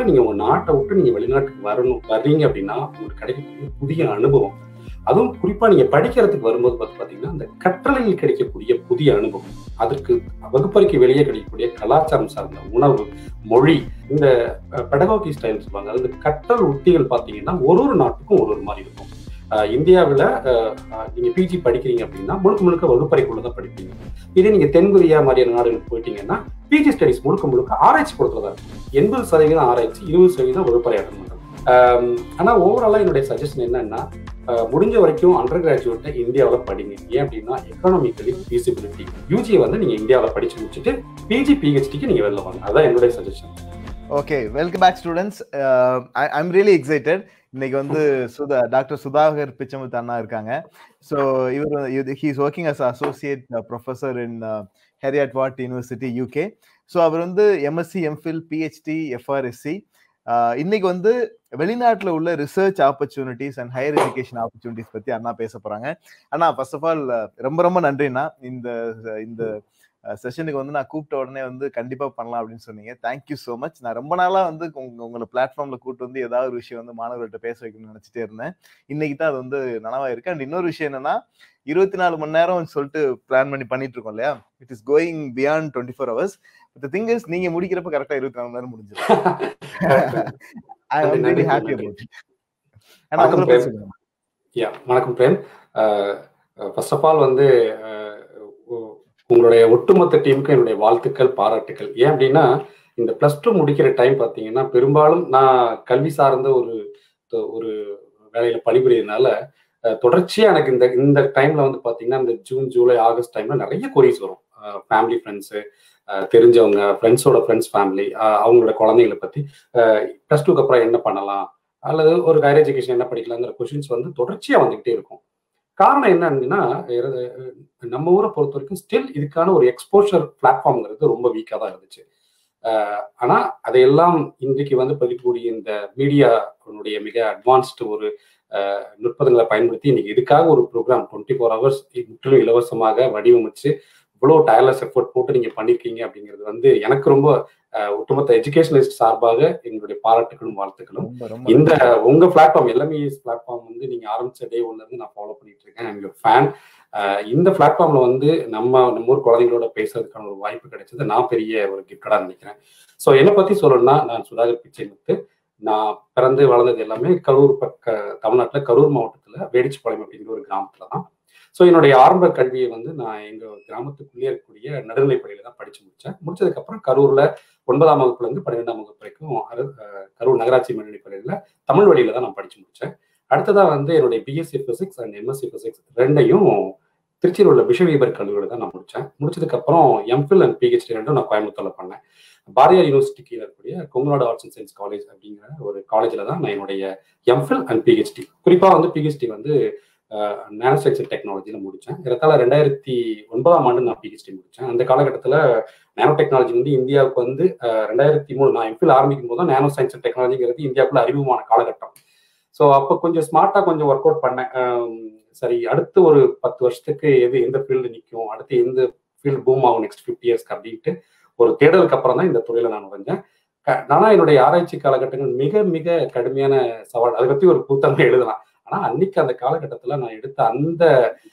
நீங்க உங்க நாட்டை விட்டு நீங்க வெளிநாட்டுக்கு வரணும் வர்றீங்க அப்படின்னா உங்களுக்கு கிடைக்கக்கூடிய புதிய அனுபவம் அதுவும் குறிப்பா நீங்க படிக்கிறதுக்கு வரும்போது பார்த்து பாத்தீங்கன்னா அந்த கற்றலையில் கிடைக்கக்கூடிய புதிய அனுபவம் அதற்கு வகுப்பறைக்கு வெளியே கிடைக்கக்கூடிய கலாச்சாரம் சார்ந்த உணவு மொழி இந்த பெடகாகி ஸ்டைல் சொல்லுவாங்க அதாவது கற்றல் உத்திகள் பாத்தீங்கன்னா ஒரு ஒரு நாட்டுக்கும் ஒரு ஒரு மாதிரி இருக்கும் இந்தியாவில் நீங்க பிஜி படிக்கிறீங்க அப்படின்னா முழுக்க முழுக்க வகுப்பறைக்குள்ள தான் படிப்பீங்க இதே நீங்க தென்கொரியா மாதிரியான நாடுகளுக்கு போயிட்டீங்கன்னா பிஜி ஸ்டடிஸ் முழுக்க முழுக்க ஆராய்ச்சி கொடுத்துல தான் இருக்கும் எண்பது சதவீதம் ஆராய்ச்சி இருபது சதவீதம் வகுப்பறை அட்டன் பண்றது ஆனா ஓவராலா என்னுடைய சஜஷன் என்னன்னா முடிஞ்ச வரைக்கும் அண்டர் கிராஜுவேட்டை இந்தியாவில் படிங்க ஏன் அப்படின்னா எக்கனாமிக்கலி ஃபீசிபிலிட்டி யூஜியை வந்து நீங்க இந்தியாவில் படிச்சு முடிச்சுட்டு பிஜி பிஹெச்டிக்கு நீங்க வெளில வாங்க அதான் என்னுடைய suggestion okay welcome back students I am really excited இன்னைக்கு வந்து சுதா டாக்டர் சுதாகர் பிச்சமுத்து அண்ணா இருக்காங்க ஸோ இவர் he's working as associate professor in Heriot Watt University UK so அவர் வந்து எம்எஸ்சி எம்ஃபில் பிஹெச்டி எஃப்ஆர்எஸ்சி இன்னைக்கு வந்து வெளிநாட்டில் உள்ள research opportunities and higher education opportunities பத்தி அண்ணா பேச போறாங்க அண்ணா ஃபர்ஸ்ட் ஆஃப் ஆல் ரொம்ப ரொம்ப நன்றிண்ணா இந்த இந்த செஷனுக்கு வந்து நான் கூப்பிட்ட உடனே வந்து கண்டிப்பா பண்ணலாம் அப்படின்னு சொன்னீங்க தேங்க்யூ ஸோ மச் நான் ரொம்ப நாளா வந்து உங்க உங்களை பிளாட்ஃபார்ம்ல கூப்பிட்டு வந்து ஏதாவது ஒரு விஷயம் வந்து மாணவர்கள்ட்ட பேச வைக்கணும்னு நினைச்சிட்டே இருந்தேன் இன்னைக்கு தான் அது வந்து நனவா இருக்கு அண்ட் இன்னொரு விஷயம் என்னன்னா இருபத்தி நாலு மணி நேரம் சொல்லிட்டு பிளான் பண்ணி பண்ணிட்டு இருக்கோம் இல்லையா it is going beyond twenty four hours the thing is நீங்க முடிக்கிறப்ப கரெக்டா இருபத்தி நாலு மணி நேரம் முடிஞ்சிடும் I am very happy about வணக்கம் பிரேம் ஃபர்ஸ்ட் ஆஃப் ஆல் வந்து உங்களுடைய ஒட்டுமொத்த டீமுக்கு என்னுடைய வாழ்த்துக்கள் பாராட்டுக்கள் ஏன் அப்படின்னா இந்த பிளஸ் டூ முடிக்கிற டைம் பார்த்தீங்கன்னா பெரும்பாலும் நான் கல்வி சார்ந்த ஒரு ஒரு வேலையில பணிபுரியதுனால தொடர்ச்சியா எனக்கு இந்த இந்த டைம்ல வந்து பாத்தீங்கன்னா இந்த ஜூன் ஜூலை ஆகஸ்ட் டைம்ல நிறைய கொரிஸ் வரும் ஃபேமிலி ஃப்ரெண்ட்ஸு தெரிஞ்சவங்க ஃப்ரெண்ட்ஸோட ஃப்ரெண்ட்ஸ் ஃபேமிலி அவங்களோட குழந்தைங்களை பத்தி ப்ளஸ் டூக்கு அப்புறம் என்ன பண்ணலாம் அல்லது ஒரு ஹையர் எஜுகேஷன் என்ன படிக்கலாங்கிற கொஷின்ஸ் வந்து தொடர்ச்சியா வந்துகிட்டே இருக்கும் காரணம் என்னன்னா நம்ம ஊரை பொறுத்த வரைக்கும் ஸ்டில் இதுக்கான ஒரு எக்ஸ்போஷர் பிளாட்ஃபார்ம்ங்கிறது ரொம்ப வீக்காக தான் இருந்துச்சு ஆனா அதையெல்லாம் இன்றைக்கு வந்து பதிக்கக்கூடிய இந்த மீடியாவுடைய மிக அட்வான்ஸ்டு ஒரு நுட்பங்களை பயன்படுத்தி இன்னைக்கு இதுக்காக ஒரு ப்ரோக்ராம் டுவெண்ட்டி ஃபோர் ஹவர்ஸ் முற்றிலும் இலவசமாக வடிவமைச்சு இவ்வளோ டயர்லெஸ் எஃபோர்ட் போட்டு நீங்க பண்ணிருக்கீங்க அப்படிங்கிறது வந்து எனக்கு ரொம்ப ஒட்டுமொத்த எஜுகேஷனலிஸ்ட் சார்பாக எங்களுடைய பாராட்டுகளும் வாழ்த்துக்களும் இந்த உங்க பிளாட்ஃபார்ம் எல்லாமே பிளாட்ஃபார்ம் வந்து நீங்க ஆரம்பிச்ச டே ஒன்ல இருந்து நான் ஃபாலோ பண்ணிட்டு இருக்கேன் எங்க ஃபேன் இந்த பிளாட்ஃபார்ம்ல வந்து நம்ம நம்ம ஊர் குழந்தைங்களோட பேசுறதுக்கான ஒரு வாய்ப்பு கிடைச்சது நான் பெரிய ஒரு கிஃப்டடா நினைக்கிறேன் ஸோ என்னை பத்தி சொல்லணும்னா நான் சுதாகர் பிச்சைமுத்து நான் பிறந்து வளர்ந்தது எல்லாமே கரூர் பக்க தமிழ்நாட்டில் கரூர் மாவட்டத்தில் வேடிச்சிப்பாளையம் அப்படிங்கிற ஒரு கிராமத்துல தான் ஸோ என்னுடைய ஆரம்ப கல்வியை வந்து நான் எங்கள் கிராமத்துக்குள்ளேயே இருக்கக்கூடிய நடுநிலைப்பள்ளியில தான் படித்து முடித்தேன் முடிச்சதுக்கப்புறம் கரூரில் ஒன்பதாம் வகுப்புலேருந்து பன்னிரெண்டாம் வகுப்பு வரைக்கும் கரூர் நகராட்சி மேல்நிலைப்பள்ளியில் தமிழ் வழியில தான் நான் படித்து முடித்தேன் அடுத்ததாக வந்து என்னுடைய BSc physics and MSc physics ரெண்டையும் திருச்சியில் உள்ள பிஷவீபர் கல்லூரியில் தான் நான் முடித்தேன் முடிச்சதுக்கப்புறம் எம்ஃபில் அண்ட் பிஹெச்டி ரெண்டும் நான் கோயம்புத்தூர்ல பண்ணேன் பாரதியார் யூனிவர்சிட்டி கீழே இருக்கக்கூடிய Kongunadu arts and science college அப்படிங்கிற ஒரு காலேஜில் தான் நான் என்னுடைய எம்ஃபில் அண்ட் பிஹெச்டி குறிப்பாக வந்து பிஹெச்டி வந்து நானோ சயின்ஸ் அண்ட் டெக்னாலஜியில் முடித்தேன் இதற்கால ரெண்டாயிரத்தி ஒன்பதாம் ஆண்டு நான் பிஹெச்டி முடித்தேன் அந்த காலகட்டத்தில் நானோ டெக்னாலஜி வந்து இந்தியாவுக்கு வந்து ரெண்டாயிரத்தி மூணு நான் எம்ஃபில் ஆரம்பிக்கும் போது நானோ சயின்ஸ் அண்ட் டெக்னாலஜிங்கிறது இந்தியாவுக்குள்ள அறிமுகமான காலகட்டம் ஸோ அப்போ கொஞ்சம் ஸ்மார்ட்டாக கொஞ்சம் ஒர்க் அவுட் பண்ணேன் சரி அடுத்து ஒரு பத்து வருஷத்துக்கு எது எந்த ஃபீல்டு நிற்கும் அடுத்து எந்த ஃபீல்டு பூம் ஆகும் நெக்ஸ்ட் ஃபிஃப்டி இயர்ஸ்க்கு அப்படின்ட்டு ஒரு தேடலுக்கு அப்புறம் தான் இந்த துறையில நான் நுழைஞ்சேன் ஆனா என்னுடைய ஆராய்ச்சி காலகட்டங்கள் மிக மிக கடுமையான சவால் அதை பத்தி ஒரு புத்தகம் எழுதலாம் ஆனா அன்னைக்கு அந்த காலகட்டத்துல நான் எடுத்த அந்த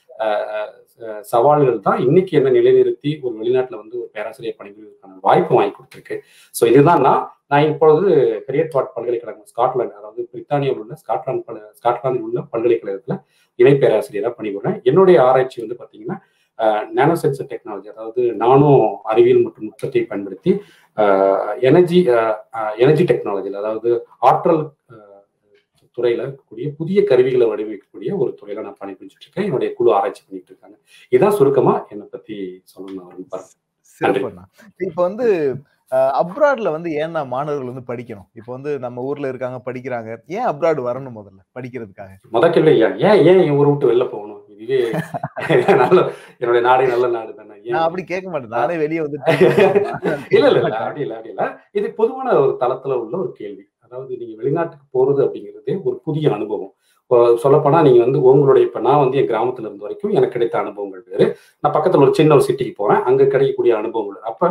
சவால்கள் தான் இன்னைக்கு என்ன நிலைநிறுத்தி ஒரு வெளிநாட்டுல வந்து ஒரு பேராசிரியர் பணிபுரிவதற்கான வாய்ப்பு வாங்கி கொடுத்துருக்கு ஸோ இதுதான் நான் நான் இப்பொழுது பெரியட்வாட் பல்கலைக்கழகம் ஸ்காட்லாந்து அதாவது பிரித்தானியாவில் உள்ள ஸ்காட்லாந்து பல ஸ்காட்லாந்தில் உள்ள பல்கலைக்கழகத்துல இணை பேராசிரியராக பணிபுரிறேன் என்னுடைய ஆராய்ச்சி வந்து பாத்தீங்கன்னா நானோ சென்சர் டெக்னாலஜி அதாவது நானோ அறிவியல் மற்றும் நுட்பத்தை பயன்படுத்தி எனர்ஜி எனர்ஜி டெக்னாலஜியில் அதாவது ஆற்றல் துறையில இருக்கக்கூடிய புதிய கருவிகளை வடிவமைக்கக்கூடிய ஒரு துறையில நான் பணிபுரிஞ்சுட்டு இருக்கேன் என்னுடைய குழு ஆராய்ச்சி பண்ணிட்டு இருக்காங்க இதான் சுருக்கமா என்னை பத்தி சொல்லணும் பாருங்க இப்ப வந்து அப்ராட்ல வந்து ஏன்னா மாணவர்கள் வந்து படிக்கணும் இப்போ வந்து நம்ம ஊர்ல இருக்காங்க படிக்கிறாங்க ஏன் அப்ராட் வரணும் முதல்ல படிக்கிறதுக்காக முத கேள்வி ஏன் ஏன் என் ஊரை விட்டு வெளில போகணும் இதுவே நல்ல என்னுடைய நாடே நல்ல நாடு தானே நான் அப்படி கேட்க மாட்டேன் நானே வெளியே வந்து இல்ல இல்ல இல்ல அப்படி இல்ல அப்படி இல்ல இது பொதுவான ஒரு தளத்துல உள்ள ஒரு கேள்வி அதாவது நீங்க வெளிநாட்டுக்கு போறது அப்படிங்கிறதே ஒரு புதிய அனுபவம் சொல்லப்போனா நீங்க வந்து உங்களுடைய இப்ப நான் வந்து என் கிராமத்துல இருந்த வரைக்கும் எனக்கு கிடைத்த அனுபவங்கள் வேறு நான் பக்கத்துல ஒரு சின்ன ஒரு சிட்டிக்கு போறேன் அங்க கிடைக்கக்கூடிய அனுபவங்கள் அப்ப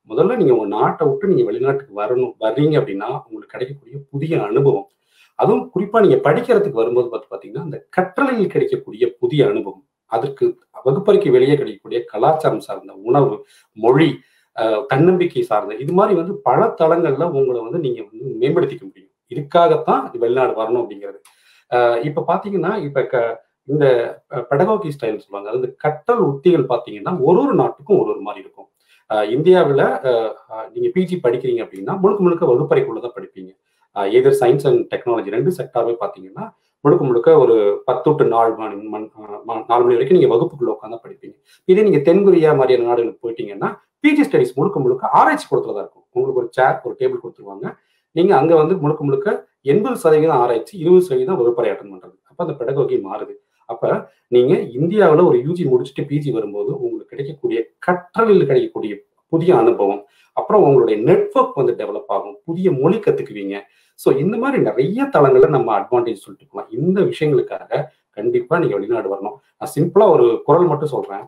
முதல்ல நீங்க உங்க நாட்டை விட்டு நீங்க வெளிநாட்டுக்கு வரணும் வர்றீங்க அப்படின்னா உங்களுக்கு கிடைக்கக்கூடிய புதிய அனுபவம் அதுவும் குறிப்பா நீங்க படிக்கிறதுக்கு வரும்போது பார்த்து பாத்தீங்கன்னா அந்த கற்றலையில் கிடைக்கக்கூடிய புதிய அனுபவம் அதற்கு வகுப்பறைக்கு வெளியே கிடைக்கக்கூடிய கலாச்சாரம் சார்ந்த உணவு மொழி தன்னம்பிக்கை சார்ந்த இது மாதிரி வந்து பல தளங்கள்ல உங்களை வந்து நீங்க வந்து மேம்படுத்திக்க முடியும் இதுக்காகத்தான் வெளிநாடு வரணும் அப்படிங்கிறது இப்ப பாத்தீங்கன்னா இப்ப க இந்த பெடகாகி ஸ்டைல் சொல்லுவாங்க அதாவது கற்றல் உத்திகள் பாத்தீங்கன்னா ஒரு ஒரு நாட்டுக்கும் ஒரு ஒரு மாதிரி இருக்கும் இந்தியாவில் நீங்க பிஜி படிக்கிறீங்க அப்படின்னா முழுக்க முழுக்க வகுப்பறைக்குள்ளதான் படிப்பீங்க எதர் சயின்ஸ் அண்ட் டெக்னாலஜி ரெண்டு செக்டாவே பாத்தீங்கன்னா முழுக்க முழுக்க ஒரு பத்து டு நாலு மணி நாலு மணி வரைக்கும் நீங்க வகுப்புக்குள்ள உட்காந்து படிப்பீங்க இதே நீங்க தென்கொரியா மாதிரியான நாடுகளுக்கு போயிட்டீங்கன்னா பிஜி ஸ்டடிஸ் முழுக்க முழுக்க ஆராய்ச்சி கொடுத்துல தான் இருக்கும் உங்களுக்கு ஒரு சேர் ஒரு டேபிள் கொடுத்துருவாங்க நீங்க அங்க வந்து முழுக்க முழுக்க எண்பது சதவீதம் ஆராய்ச்சி இருபது சதவீதம் வகுப்பறை அட்டன் பண்றது அப்ப அந்த பெடகோகி மாறுது அப்ப நீங்க இந்தியாவில் ஒரு யூஜி முடிச்சுட்டு பிஜி வரும்போது உங்களுக்கு கிடைக்கக்கூடிய கற்றலில் கிடைக்கக்கூடிய புதிய அனுபவம் அப்புறம் உங்களுடைய நெட்ஒர்க் வந்து டெவலப் ஆகும் புதிய மொழி கத்துக்குவீங்க ஸோ இந்த மாதிரி நிறைய தளங்கள்ல நம்ம அட்வான்டேஜ் சொல்லிட்டு போகலாம் இந்த விஷயங்களுக்காக கண்டிப்பா நீங்க வெளிநாடு வரணும் நான் சிம்பிளா ஒரு குரல் மட்டும் சொல்றேன்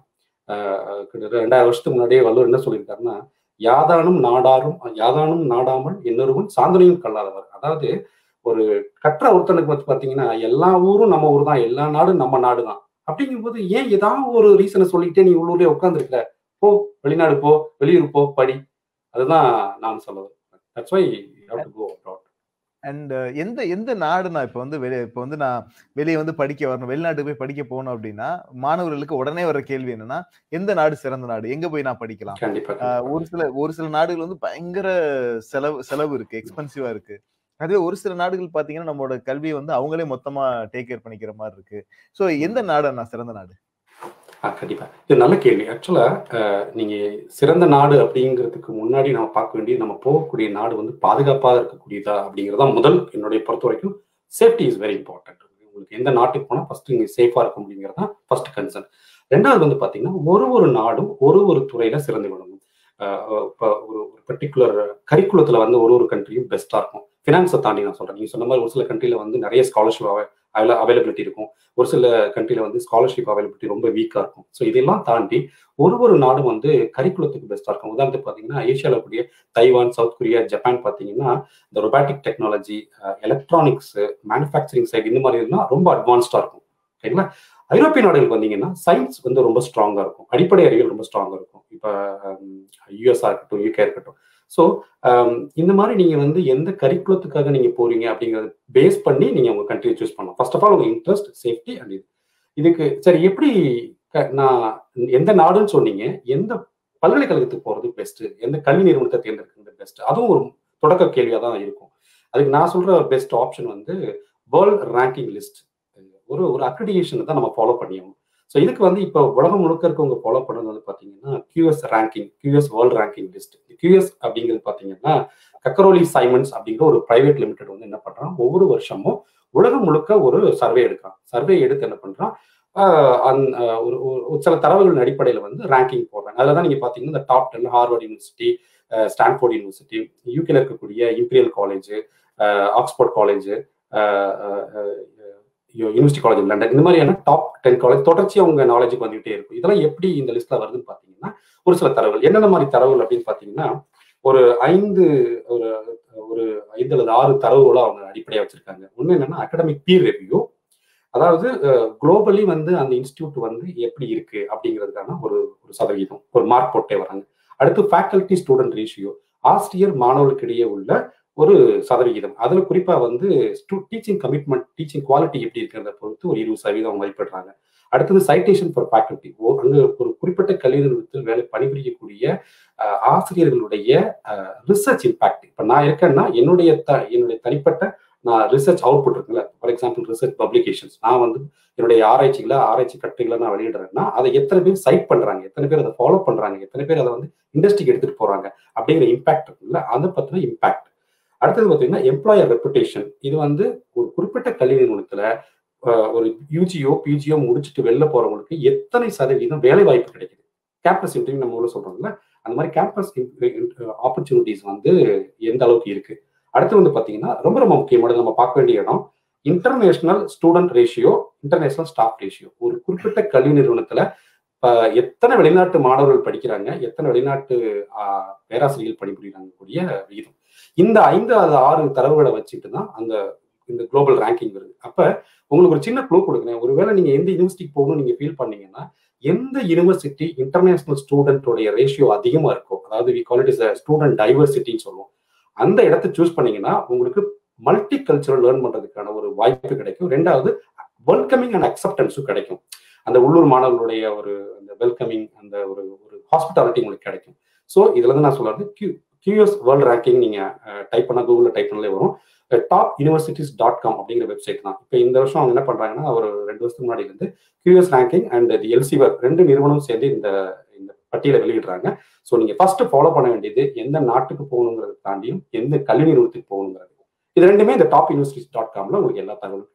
ரெண்டாயிரம் வருஷத்துக்கு முன்னாடியே வள்ளுவர் என்ன சொல்லியிருக்காருன்னா யாதானும் நாடாரும் யாதானும் நாடாமல் இன்னொருவன் சாந்தனையும் கல்லாதவர் அதாவது ஒரு கற்ற ஒருத்தனுக்கு வந்து பாத்தீங்கன்னா எல்லா ஊரும் நம்ம ஊர் தான் எல்லா நாடும் நம்ம நாடு தான் அப்படிங்கும்போது ஏன் ஏதாவது ஒரு ரீசனை சொல்லிட்டே நீ உள்ளூர்லயே உட்காந்துருக்க போ வெளிநாடு போ வெளியூர் போ படி அதுதான் நான் சொல்லுவேன் that's why how to go abroad and எந்த எந்த நாடு நான் இப்போ வந்து வெளியே இப்போ வந்து நான் வெளியே வந்து படிக்க வரணும் வெளிநாட்டுக்கு போய் படிக்க போகணும் அப்படின்னா மாணவர்களுக்கு உடனே வர கேள்வி என்னன்னா எந்த நாடு சிறந்த நாடு எங்க போய் நான் படிக்கலாம் ஒரு சில ஒரு சில நாடுகள் வந்து பயங்கர செலவு செலவு இருக்கு எக்ஸ்பென்சிவா இருக்கு அதுவே ஒரு சில நாடுகள் பாத்தீங்கன்னா நம்மளோட கல்வியை வந்து அவங்களே மொத்தமா டேக் கேர் பண்ணிக்கிற மாதிரி இருக்கு ஸோ எந்த நாடு நான் சிறந்த நாடு கண்டிப்பா இது நல்ல கேள்வி ஆக்சுவலா நீங்க சிறந்த நாடு அப்படிங்கிறதுக்கு முன்னாடி நம்ம பார்க்க வேண்டியது நம்ம போகக்கூடிய நாடு வந்து பாதுகாப்பாக இருக்கக்கூடியதா அப்படிங்கிறதா முதல் என்னுடைய பொறுத்த வரைக்கும் சேஃப்டி இஸ் வெரி இம்பார்ட்டன்ட் உங்களுக்கு எந்த நாட்டுக்கு போனால் ஃபர்ஸ்ட் நீங்க சேஃபா இருக்கும் அப்படிங்கிறது தான் ஃபர்ஸ்ட் கன்சர்ன் ரெண்டாவது வந்து பாத்தீங்கன்னா ஒரு ஒரு நாடும் ஒரு ஒரு துறையில சிறந்து விளங்கும் இப்போ ஒரு ஒரு பர்டிகுலர் கரிக்குலத்துல வந்து ஒரு ஒரு கண்ட்ரியும் பெஸ்டா இருக்கும் ஃபினான்ஸை தாண்டி நான் சொல்றேன் நீங்க சொன்ன மாதிரி ஒரு சில கண்ட்ரில வந்து நிறைய ஸ்காலர்ஷிப் அவைல அவைலபிலிட்டி இருக்கும் ஒரு சில கண்ட்ரில வந்து ஸ்காலர்ஷிப் அவைலபிலிட்டி ரொம்ப வீக்கா இருக்கும் ஸோ இதெல்லாம் தாண்டி ஒரு ஒரு நாடும் வந்து கரிக்குலத்துக்கு பெஸ்டா இருக்கும் உதாரணத்துக்கு பாத்தீங்கன்னா ஏஷியாவில் கூடிய தைவான் சவுத் கொரியா ஜப்பான் பாத்தீங்கன்னா இந்த robotic technology electronics manufacturing side இந்த மாதிரி எல்லாம் ரொம்ப அட்வான்ஸ்டா இருக்கும் ஓகேங்களா ஐரோப்பிய நாடுகளுக்கு வந்தீங்கன்னா சயின்ஸ் வந்து ரொம்ப ஸ்ட்ராங்கா இருக்கும் அடிப்படை அறிவியல் ரொம்ப ஸ்ட்ராங்கா இருக்கும் இப்போ யூஎஸ்ஆ இருக்கட்டும் யூகே இருக்கட்டும் ஸோ இந்த மாதிரி நீங்க வந்து எந்த கரிக்குலத்துக்காக நீங்க போறீங்க அப்படிங்கறத பேஸ் பண்ணி நீங்க உங்க கண்ட்ரியை சூஸ் பண்ணலாம் ஃபர்ஸ்ட் ஆஃப் ஆல் உங்க இன்ட்ரெஸ்ட் சேஃப்டி அண்ட் இது இதுக்கு சரி எப்படி நான் எந்த நாடுன்னு சொன்னீங்க எந்த பல்கலைக்கழகத்துக்கு போறது பெஸ்ட் எந்த கல்வி நிறுவனத்தை தேர்ந்தெடுக்கிறது பெஸ்ட் அதுவும் ஒரு தொடக்க கேள்வியாக தான் இருக்கும் அதுக்கு நான் சொல்ற பெஸ்ட் ஆப்ஷன் வந்து வேர்ல்ட் ரேங்கிங் லிஸ்ட் ஒரு ஒரு அக்ரிடியேஷனை தான் நம்ம ஃபாலோ பண்ணியோம் ஸோ இதுக்கு வந்து இப்போ உலகம் முழுக்க இருக்கவங்க ஃபாலோ பண்ணுறது வந்து பார்த்தீங்கன்னா QS ranking QS world ranking list QS அப்படிங்கிறது பார்த்தீங்கன்னா கக்கரோலி சைமன்ஸ் அப்படிங்கிற ஒரு பிரைவேட் லிமிடெட் வந்து என்ன பண்ணுறான் ஒவ்வொரு வருஷமும் உலகம் முழுக்க ஒரு சர்வே எடுக்கிறான் சர்வே எடுத்து என்ன பண்ணுறான் ஒரு சில தரவுகளின் அடிப்படையில் வந்து ரேங்கிங் போடுறாங்க அதில் தான் நீங்கள் பார்த்தீங்கன்னா இந்த top ten Harvard University Stanford University யூகேல இருக்கக்கூடிய Imperial College Oxford College University College London இந்த மாதிரியான டாப் டென் காலேஜ் தொடர்ச்சியாக உங்க நாலேஜுக்கு வந்துகிட்டே இருக்கும் இதெல்லாம் எப்படி இந்த லிஸ்ட்ல வருதுன்னு பார்த்தீங்கன்னா ஒரு சில தரவுகள் என்னென்ன மாதிரி தரவுகள் அப்படின்னு பார்த்தீங்கன்னா ஒரு ஐந்து ஒரு ஒரு ஐந்து அல்லது ஆறு தரவுகளை அவங்க அடிப்படையாக வச்சிருக்காங்க ஒன்று என்னன்னா அகடமிக் பீர் ரெவ்யூ அதாவது குளோபலி வந்து அந்த இன்ஸ்டியூட் வந்து எப்படி இருக்கு அப்படிங்கிறதுக்கான ஒரு ஒரு சதவீதம் ஒரு மார்க் போட்டே வராங்க அடுத்து ஃபேக்கல்டி ஸ்டூடெண்ட் ரேஷியோ ஆசிரியர் மாணவர்களுக்கு இடையே உள்ள ஒரு சதவிகிதம் அதுல குறிப்பா வந்து டீச்சிங் கமிட்மெண்ட் டீச்சிங் குவாலிட்டி எப்படி இருக்கிறத பொறுத்து ஒரு இருபது சதவீதம் மதிப்பிடுறாங்க அடுத்தது சைட்டேஷன் ஃபார் ஃபேக்கல்டி அங்கு ஒரு குறிப்பிட்ட கல்வி நிறுவனத்தில் வேலை பணிபுரியக்கூடிய ஆசிரியர்களுடைய ரிசர்ச் இம்பாக்ட் இப்ப நான் இருக்கேன்னா என்னுடைய த என்னுடைய தனிப்பட்ட நான் ரிசர்ச் அவுட்புட் இருக்குல்ல ஃபார் எக்ஸாம்பிள் ரிசர்ச் பப்ளிகேஷன்ஸ் நான் வந்து என்னுடைய ஆராய்ச்சிகளை ஆராய்ச்சி கட்டுரைகளை நான் வெளியிடுறேன்னா அதை எத்தனை பேர் சைட் பண்றாங்க எத்தனை பேர் அதை ஃபாலோ பண்றாங்க எத்தனை பேர் அதை வந்து இண்டஸ்ட்ரிக்கு எடுத்துட்டு போறாங்க அப்படிங்கிற இம்பாக்ட் இருக்குல்ல அதை பத்தின இம்பாக்ட் அடுத்தது பார்த்தீங்கன்னா எம்ப்ளாயர் ரெப்புடேஷன் இது வந்து ஒரு குறிப்பிட்ட கல்வி நிறுவனத்துல ஒரு யூஜியோ பிஜியோ முடிச்சுட்டு வெளில போறவங்களுக்கு எத்தனை சதவீதம் வேலை வாய்ப்பு கிடைக்குது கேம்பஸ் இன்டர்வியூ நம்ம ஊர்ல சொல்றோம்ல அந்த மாதிரி கேம்பஸ் ஆப்பர்ச்சுனிட்டிஸ் வந்து எந்த அளவுக்கு இருக்கு அடுத்து வந்து பாத்தீங்கன்னா ரொம்ப ரொம்ப முக்கியமானது நம்ம பார்க்க வேண்டிய இடம் international student ratio international staff ratio ஒரு குறிப்பிட்ட கல்வி நிறுவனத்துல எத்தனை வெளிநாட்டு மாணவர்கள் படிக்கிறாங்க எத்தனை வெளிநாட்டு பேராசிரியர்கள் பணிபுரிகிறாங்க கூடிய விகிதம் இந்த ஐந்து அது ஆறு தரவுகளை வச்சுட்டு தான் அந்த இந்த குளோபல் ரேங்கிங் வருது அப்ப உங்களுக்கு ஒரு சின்ன க்ளூ கொடுக்குறேன் ஒருவேளை நீங்க எந்த யூனிவர்சிட்டிக்கு போகணும்னு நீங்க ஃபீல் பண்ணீங்கன்னா எந்த யூனிவர்சிட்டி இன்டர்நேஷனல் ஸ்டூடெண்டோடைய ரேஷியோ அதிகமா இருக்கும் அதாவது we call it is student டைவர்சிட்டின்னு சொல்லுவோம் அந்த இடத்த சூஸ் பண்ணீங்கன்னா உங்களுக்கு மல்டி கல்ச்சரல் லேர்ன் பண்றதுக்கான ஒரு வாய்ப்பு கிடைக்கும் ரெண்டாவது வெல்கமிங் அண்ட் அக்செப்டன்ஸும் கிடைக்கும் அந்த உள்ளூர் மாணவர்களுடைய ஒரு அந்த வெல்கமிங் அந்த ஒரு ஒரு ஹாஸ்பிட்டாலிட்டி உங்களுக்கு கிடைக்கும் ஸோ இதுல இருந்து நான் சொல்றது கியூ கியூஎஸ் வேர்ல்ட் ரேங்கிங் நீங்க டைப் பண்ண கூகுளில் டைப் பண்ணலே வரும் டாப் யூனிவர்சிட்டிஸ் டாட் காம் அப்படிங்கிற வெப்சைட் தான் இப்போ இந்த வருஷம் அவங்க என்ன பண்றாங்கன்னா ஒரு ரெண்டு வருஷத்துக்கு முன்னாடி இருந்து QS ranking and the Elsevier ரெண்டு நிறுவனம் சேர்ந்து இந்த இந்த பட்டியலை வெளியிடுறாங்க ஸோ நீங்க ஃபர்ஸ்ட் ஃபாலோ பண்ண வேண்டியது எந்த நாட்டுக்கு போகணுங்கிறத தாண்டியும் எந்த கல்வி நிறுவனத்துக்கு போகணுங்கிறது இது ரெண்டுமே இந்த டாப் யூனிவர்சிட்டிஸ் டாட் காம்ல உங்களுக்கு எல்லா தகவலும்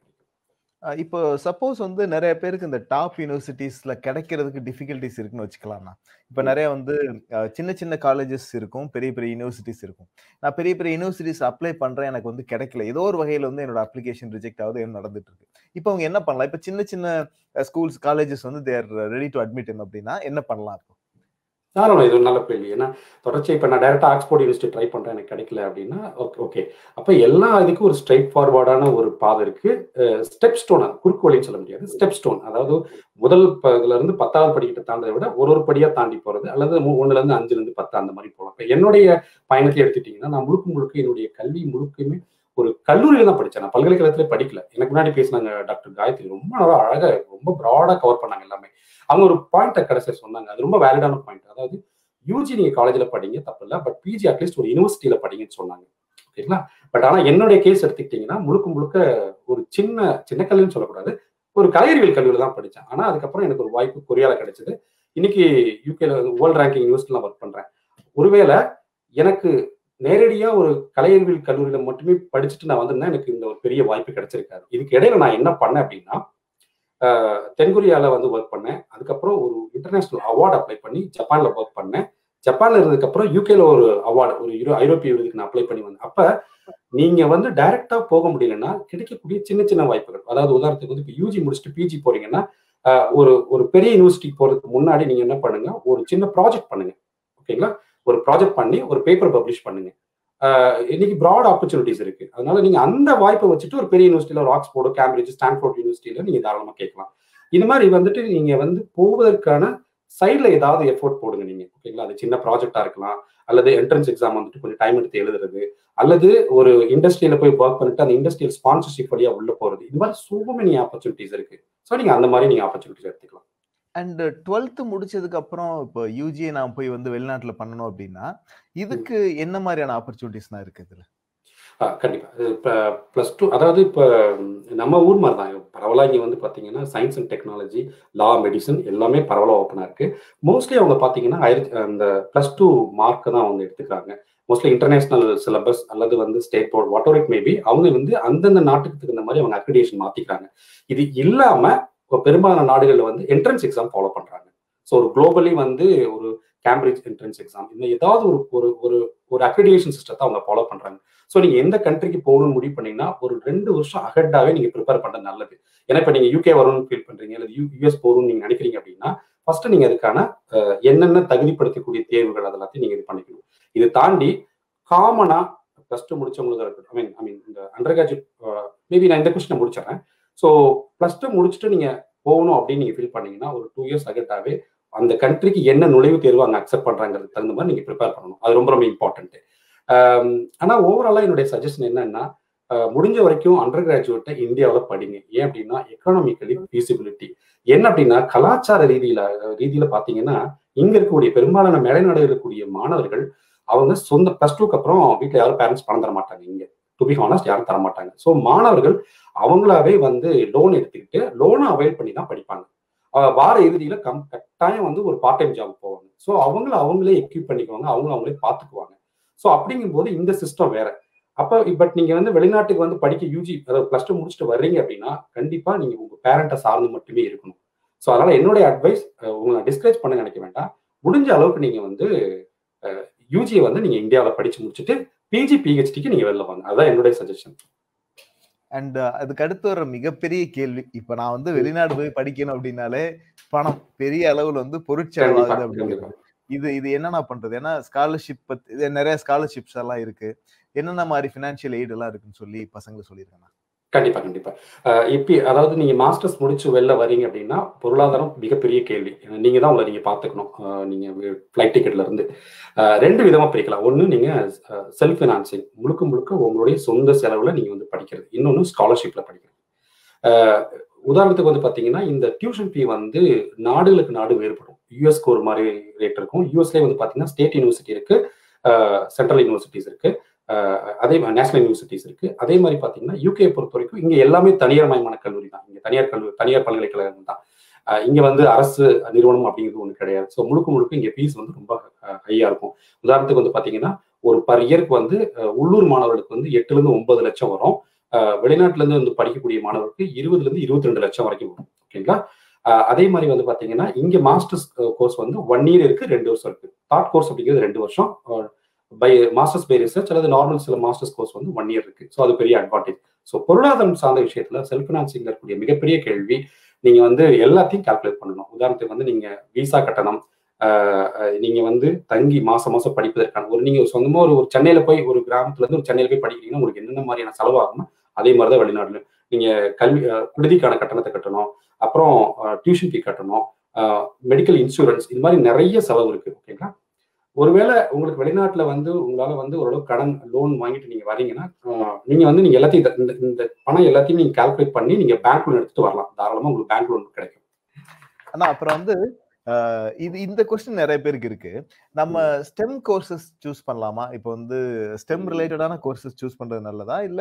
இப்போ சப்போஸ் வந்து நிறைய பேருக்கு இந்த டாப் யூனிவர்சிட்டிஸ்ல கிடைக்கிறதுக்கு டிஃபிகல்டிஸ் இருக்குன்னு வச்சுக்கலாம்னா இப்போ நிறைய வந்து சின்ன சின்ன காலேஜஸ் இருக்கும் பெரிய பெரிய யூனிவர்சிட்டிஸ் இருக்கும் நான் பெரிய பெரிய யூனிவர்சிட்டிஸ் அப்ளை பண்றேன் எனக்கு வந்து கிடைக்கல ஏதோ ஒரு வகையில வந்து என்னோட அப்ளிகேஷன் ரிஜெக்ட் ஆகுது நடந்துட்டு இருக்கு இப்போ அவங்க என்ன பண்ணலாம் இப்போ சின்ன சின்ன ஸ்கூல்ஸ் காலேஜஸ் வந்து தேர் ரெடி டு அட்மிட் அப்படின்னா என்ன பண்ணலாம் இப்போ தாராளம் இது ஒரு நல்ல கேள்வி ஏன்னா தொடர்ச்சி இப்போ நான் டைரக்டா ஆக்ஸ்போர்ட் யூனிவர்சிட்டி ட்ரை பண்றேன் எனக்கு கிடைக்கல அப்படின்னா ஓகே ஓகே அப்போ எல்லா இதுக்கும் ஒரு ஸ்ட்ரைட் ஃபார்வர்டான ஒரு பாதை இருக்கு ஸ்டெப் ஸ்டோன் குறுக்கு வழின்னு சொல்ல முடியாது ஸ்டெப் ஸ்டோன் அதாவது முதல் இதுல இருந்து பத்தாவது படிக்கிட்ட தாண்டதை விட ஒரு ஒரு படியா தாண்டி போறது அல்லது ஒண்ணுல இருந்து அஞ்சுல இருந்து பத்து அந்த மாதிரி போகலாம் இப்போ என்னுடைய பயணத்தை எடுத்துட்டீங்கன்னா நான் முழுக்க முழுக்க என்னுடைய கல்வி முழுக்குமே ஒரு கல்லூரியில தான் படித்தேன் நான் பல்கலைக்கழகத்துல படிக்கல எனக்கு முன்னாடி பேசினாங்க டாக்டர் காயத்ரி ரொம்ப நல்லா அழகா ரொம்ப ப்ராடா கவர் பண்ணாங்க எல்லாமே அவங்க ஒரு பாயிண்ட்டை கடைசியாக சொன்னாங்க அது ரொம்ப வேலிடான பாயிண்ட் அதாவது யூஜி நீங்க காலேஜ்ல படிங்க தப்பு இல்லை பட் பிஜி அட்லீஸ்ட் ஒரு யூனிவர்சிட்டியில படிங்கன்னு சொன்னாங்க ஓகேங்களா பட் ஆனா என்னுடைய கேஸ் எடுத்துக்கிட்டீங்கன்னா முழுக்க முழுக்க ஒரு சின்ன சின்ன கல்வின்னு சொல்லக்கூடாது ஒரு கலையறிவியல் கல்லூரியில தான் படித்தேன் ஆனா அதுக்கப்புறம் எனக்கு ஒரு வாய்ப்பு கொரியால கிடைச்சது இன்னைக்கு யூகேல வேர்ல்ட் ரேங்கிங் யூனிவர்சிட்டிலாம் ஒர்க் பண்றேன் ஒருவேளை எனக்கு நேரடியா ஒரு கலையறிவியல் கல்லூரியில மட்டுமே படிச்சுட்டு நான் வந்திருந்தா எனக்கு இந்த ஒரு பெரிய வாய்ப்பு கிடைச்சிருக்காரு இதுக்கு இடையில நான் என்ன பண்ணேன் அப்படின்னா தென்கொரியாவில் வந்து ஒர்க் பண்ணேன் அதுக்கப்புறம் ஒரு இன்டர்நேஷனல் அவார்டு அப்ளை பண்ணி ஜப்பான்ல ஒர்க் பண்ணேன் ஜப்பான்ல இருந்ததுக்கப்புறம் யூகேல ஒரு அவார்டு ஒரு யூரோ ஐரோப்பிய விருதுக்கு நான் அப்ளை பண்ணி வந்தேன் அப்ப நீங்க வந்து டைரக்டா போக முடியலன்னா கிடைக்கக்கூடிய சின்ன சின்ன வாய்ப்புகள் அதாவது உதாரணத்துக்கு வந்து இப்போ யூஜி முடிச்சுட்டு பிஜி போறீங்கன்னா ஒரு ஒரு பெரிய யூனிவர்சிட்டி போறதுக்கு முன்னாடி நீங்க என்ன பண்ணுங்க ஒரு சின்ன ப்ராஜெக்ட் பண்ணுங்க ஓகேங்களா ஒரு ப்ராஜெக்ட் பண்ணி ஒரு பேப்பர் பப்ளிஷ் பண்ணுங்க இன்னைக்கு ப்ராட் ஆப்பர்ச்சுனிட்டிஸ் இருக்கு அதனால நீங்க அந்த வாய்ப்பை வச்சுட்டு ஒரு பெரிய யூனிவர்சிட்டியில ஒரு ஆக்ஸ்போர்டோ கேம்பிரிட்ஜ் ஸ்டான்ஃபோர்ட் யூனிவர்சிட்டியில நீங்க தாராளமா கேட்கலாம் இது மாதிரி வந்துட்டு நீங்க வந்து போவதற்கான சைட்ல ஏதாவது எஃபோர்ட் போடுங்க நீங்க ஓகேங்களா அது சின்ன ப்ராஜெக்டா இருக்கலாம் அல்லது என்ட்ரன்ஸ் எக்ஸாம் வந்துட்டு கொஞ்சம் டைம் எடுத்து எழுதுறது அல்லது ஒரு இண்டஸ்ட்ரியில போய் ஒர்க் பண்ணிட்டு அந்த இண்டஸ்ட்ரியல் ஸ்பான்சர்ஷிப் வழியா உள்ள போறது இது மாதிரி சோ மெனி ஆப்பர்ச்சுனிட்டிஸ் இருக்கு ஸோ நீங்க அந்த மாதிரி நீங்க ஆப்பர்ச்சுனிட்டிஸ் எடுத்துக்கலாம் அண்ட் டுவெல்த் முடிச்சதுக்கு அப்புறம் இப்போ யூஜியை நான் போய் வந்து வெளிநாட்டுல பண்ணணும் அப்படின்னா இதுக்கு என்ன மாதிரியான ஆப்பர்ச்சுனிட்டிஸ்லாம் இருக்கு இதுல கண்டிப்பா இப்போ ப்ளஸ் டூ அதாவது இப்போ நம்ம ஊர் மாதிரி தான் பரவலாக இங்கே வந்து பார்த்தீங்கன்னா science and technology law medicine எல்லாமே பரவலாக ஓப்பனாக இருக்கு மோஸ்ட்லி அவங்க பார்த்தீங்கன்னா அந்த ப்ளஸ் டூ மார்க் தான் அவங்க எடுத்துக்கிறாங்க மோஸ்ட்லி இன்டர்நேஷனல் சிலபஸ் அல்லது வந்து state board whatever it maybe அவங்க வந்து அந்தந்த நாட்டுக்கு தகுந்த மாதிரி அவங்க அக்ரிடேஷன் மாத்திக்கிறாங்க இது இல்லாம இப்போ பெரும்பாலான நாடுகளில் வந்து என்ட்ரன்ஸ் எக்ஸாம் ஃபாலோ பண்றாங்க ஸோ ஒரு குளோபலி வந்து ஒரு கேம்பிரிட்ஜ் என்ட்ரன்ஸ் எக்ஸாம் இந்த ஏதாவது ஒரு ஒரு ஒரு ஒரு அக்ரிடேஷன் சிஸ்டத்தை அவங்க ஃபாலோ பண்றாங்க ஸோ நீங்க எந்த கண்ட்ரிக்கு போகணும்னு முடிவு பண்ணீங்கன்னா ஒரு ரெண்டு வருஷம் அகட்டாவே நீங்க ப்ரிப்பேர் பண்றது நல்லது ஏன்னா இப்போ நீங்க யூகே வரணும்னு ஃபீல் பண்றீங்க அல்லது யூஎஸ் போகணும்னு நீங்க நினைக்கிறீங்க அப்படின்னா ஃபர்ஸ்ட் நீங்க அதுக்கான என்னென்ன தகுதிப்படுத்தக்கூடிய தேர்வுகள் அது எல்லாத்தையும் நீங்க இது பண்ணிக்கணும் இது தாண்டி காமனா பிளஸ் டூ முடிச்சவங்களுக்கு இருக்கட்டும் ஐ மீன் ஐ மீன் இந்த அண்டர் கிராஜுவேட் மேபி நான் இந்த கொஸ்டினை முடிச்சிடறேன் ஸோ பிளஸ் டூ முடிச்சுட்டு நீங்க போகணும் அப்படின்னு நீங்க ஃபீல் பண்ணீங்கன்னா ஒரு டூ இயர்ஸ் அகட்டாவே அந்த கண்ட்ரிக்கு என்ன நுழைவு தேர்வு அங்கே அக்செப்ட் பண்றாங்கிறது தகுந்த மாதிரி நீங்க ப்ரிப்பேர் பண்ணணும் அது ரொம்ப ரொம்ப இம்பார்ட்டன்ட் ஆனா ஓவராலா என்னுடைய சஜஷன் என்னன்னா முடிஞ்ச வரைக்கும் அண்டர் கிராஜுவேட்டை இந்தியாவில் படிங்க ஏன் அப்படின்னா எக்கனாமிக்கலி ஃபீசிபிலிட்டி என்ன அப்படின்னா கலாச்சார ரீதியில ரீதியில பாத்தீங்கன்னா இங்க இருக்கக்கூடிய பெரும்பாலான மேலைநாடு இருக்கக்கூடிய மாணவர்கள் அவங்க சொந்த பிளஸ் டூக்கு அப்புறம் வீட்டில் யாரும் பேரண்ட்ஸ் பணம் தர மாட்டாங்க இங்க டு பி ஹானஸ்ட் யாரும் தர மாட்டாங்க ஸோ மாணவர்கள் அவங்களாவே வந்து லோன் எடுத்துக்கிட்டு லோனை அவைல் பண்ணி தான் படிப்பாங்க வார இறுதியில கம் கட்டாயம் வந்து ஒரு பார்ட் டைம் ஜாப் போவாங்க ஸோ அவங்கள அவங்களே எக்யூப் பண்ணிக்குவாங்க அவங்க அவங்களே பார்த்துக்குவாங்க ஸோ அப்படிங்கும்போது இந்த சிஸ்டம் வேற அப்போ பட் நீங்க வந்து வெளிநாட்டுக்கு வந்து படிக்க யூஜி அதாவது பிளஸ் டூ முடிச்சுட்டு வர்றீங்க அப்படின்னா கண்டிப்பா நீங்க உங்க பேரண்ட்டை சார்ந்து மட்டுமே இருக்கணும் ஸோ அதனால என்னுடைய அட்வைஸ் உங்களை டிஸ்கரேஜ் பண்ண நினைக்க வேண்டாம் முடிஞ்ச அளவுக்கு நீங்க வந்து யூஜியை வந்து நீங்க இந்தியாவில் படிச்சு முடிச்சுட்டு பிஜி பிஹெச்டிக்கு நீங்க வெளில வாங்க அதான் என்னுடைய சஜஷன் அண்ட் அதுக்கு அடுத்து வர மிகப்பெரிய கேள்வி இப்ப நான் வந்து வெளிநாடு போய் படிக்கணும் அப்படின்னாலே பணம் பெரிய அளவுல வந்து பொருட்செலவாகுது அப்படிங்கிறது இது இது என்னென்ன பண்றது ஏன்னா ஸ்காலர்ஷிப் பத்தி நிறைய ஸ்காலர்ஷிப்ஸ் எல்லாம் இருக்கு என்னென்ன மாதிரி ஃபினான்ஷியல் எய்ட் எல்லாம் இருக்குன்னு சொல்லி பசங்களை சொல்லியிருக்காங்க கண்டிப்பா கண்டிப்பா இப்ப அதாவது நீங்க மாஸ்டர்ஸ் முடிச்சு வெளில வரீங்க அப்படின்னா பொருளாதாரம் மிகப்பெரிய கேள்வி நீங்க தான் உங்களை நீங்க பாத்துக்கணும் நீங்க ஃபிளைட் டிக்கெட்ல இருந்து ரெண்டு விதமா பிரிக்கலாம் ஒன்னு நீங்க செல்ஃப் பினான்சிங் முழுக்க முழுக்க உங்களுடைய சொந்த செலவுல நீங்க வந்து படிக்கிறது இன்னொன்னு ஸ்காலர்ஷிப்ல படிக்கிறது உதாரணத்துக்கு வந்து பாத்தீங்கன்னா இந்த டியூஷன் ஃபீ வந்து நாடுகளுக்கு நாடு வேறுபடும் யூஎஸ்க்கு ஒரு மாதிரி ரேட் இருக்கும் யூஎஸ்லேயே வந்து பாத்தீங்கன்னா ஸ்டேட் யூனிவர்சிட்டி இருக்கு சென்ட்ரல் யூனிவர்சிட்டிஸ் இருக்கு அதே நேஷனல் யூனிவர்சிட்டிஸ் இருக்கு அதே மாதிரி பாத்தீங்கன்னா யூகே பொறுத்த வரைக்கும் இங்க எல்லாமே தனியார் மயமான கல்லூரி தான் இங்க தனியார் கல்லூரி தனியார் பல்கலைக்கழகம் தான் இங்க வந்து அரசு நிறுவனம் அப்படிங்கிறது ஒன்று கிடையாது ஸோ முழுக்க முழுக்க இங்க ஃபீஸ் வந்து ரொம்ப ஹையா இருக்கும் உதாரணத்துக்கு வந்து பாத்தீங்கன்னா ஒரு பர் இயருக்கு வந்து உள்ளூர் மாணவர்களுக்கு வந்து எட்டுல இருந்து ஒன்பது லட்சம் வரும் வெளிநாட்டுல இருந்து வந்து படிக்கக்கூடிய மாணவருக்கு இருபதுல இருந்து இருபத்தி ரெண்டு லட்சம் வரைக்கும் வரும் ஓகேங்களா அதே மாதிரி வந்து பாத்தீங்கன்னா இங்க மாஸ்டர்ஸ் கோர்ஸ் வந்து ஒன் இயர் இருக்கு ரெண்டு வருஷம் இருக்கு தாட் கோர்ஸ் அப்படிங்கிறது ரெண்டு வருஷம் பை மாஸ்டர்ஸ் பை ரிசர்ச் அல்லது நார்மல் சில மாஸ்டர்ஸ் கோர்ஸ் வந்து ஒன் இயர் இருக்கு ஸோ அது பெரிய அட்வான்டேஜ் ஸோ பொருளாதாரம் சார்ந்த விஷயத்துல செல்ஃப் பினான்சிங்ல இருக்கக்கூடிய மிகப்பெரிய கேள்வி நீங்க வந்து எல்லாத்தையும் கால்குலேட் பண்ணணும் உதாரணத்துக்கு வந்து நீங்க விசா கட்டணம் நீங்க வந்து தங்கி மாசம் மாசம் படிப்பதற்கான ஒரு நீங்க சொந்தமா ஒரு ஒரு சென்னையில போய் ஒரு கிராமத்துல இருந்து ஒரு சென்னையில போய் படிக்கிறீங்கன்னா உங்களுக்கு என்னென்ன மாதிரியான செலவாகும் அதே மாதிரிதான் வெளிநாடுல நீங்க கல்வி விடுதிக்கான கட்டணத்தை கட்டணும் அப்புறம் டியூஷன் ஃபீ கட்டணும் மெடிக்கல் இன்சூரன்ஸ் இது மாதிரி நிறைய செலவு இருக்கு ஓகேங்களா ஒருவேளை உங்களுக்கு வெளிநாட்டுல வந்து உங்களால வந்து ஓரளவு கடன் லோன் வாங்கிட்டு நீங்க வரீங்கன்னா நீங்க வந்து நீங்க எல்லாத்தையும் இந்த இந்த பணம் எல்லாத்தையும் நீங்க கால்குலேட் பண்ணி நீங்க பேங்க் லோன் எடுத்துட்டு வரலாம் தாராளமா உங்களுக்கு பேங்க் லோன் கிடைக்கும் ஆனா அப்புறம் வந்து இது இந்த கொஸ்டின் நிறைய பேருக்கு இருக்கு நம்ம ஸ்டெம் கோர்சஸ் சூஸ் பண்ணலாமா இப்போ வந்து ஸ்டெம் ரிலேட்டடான கோர்சஸ் சூஸ் பண்றது நல்லதா இல்ல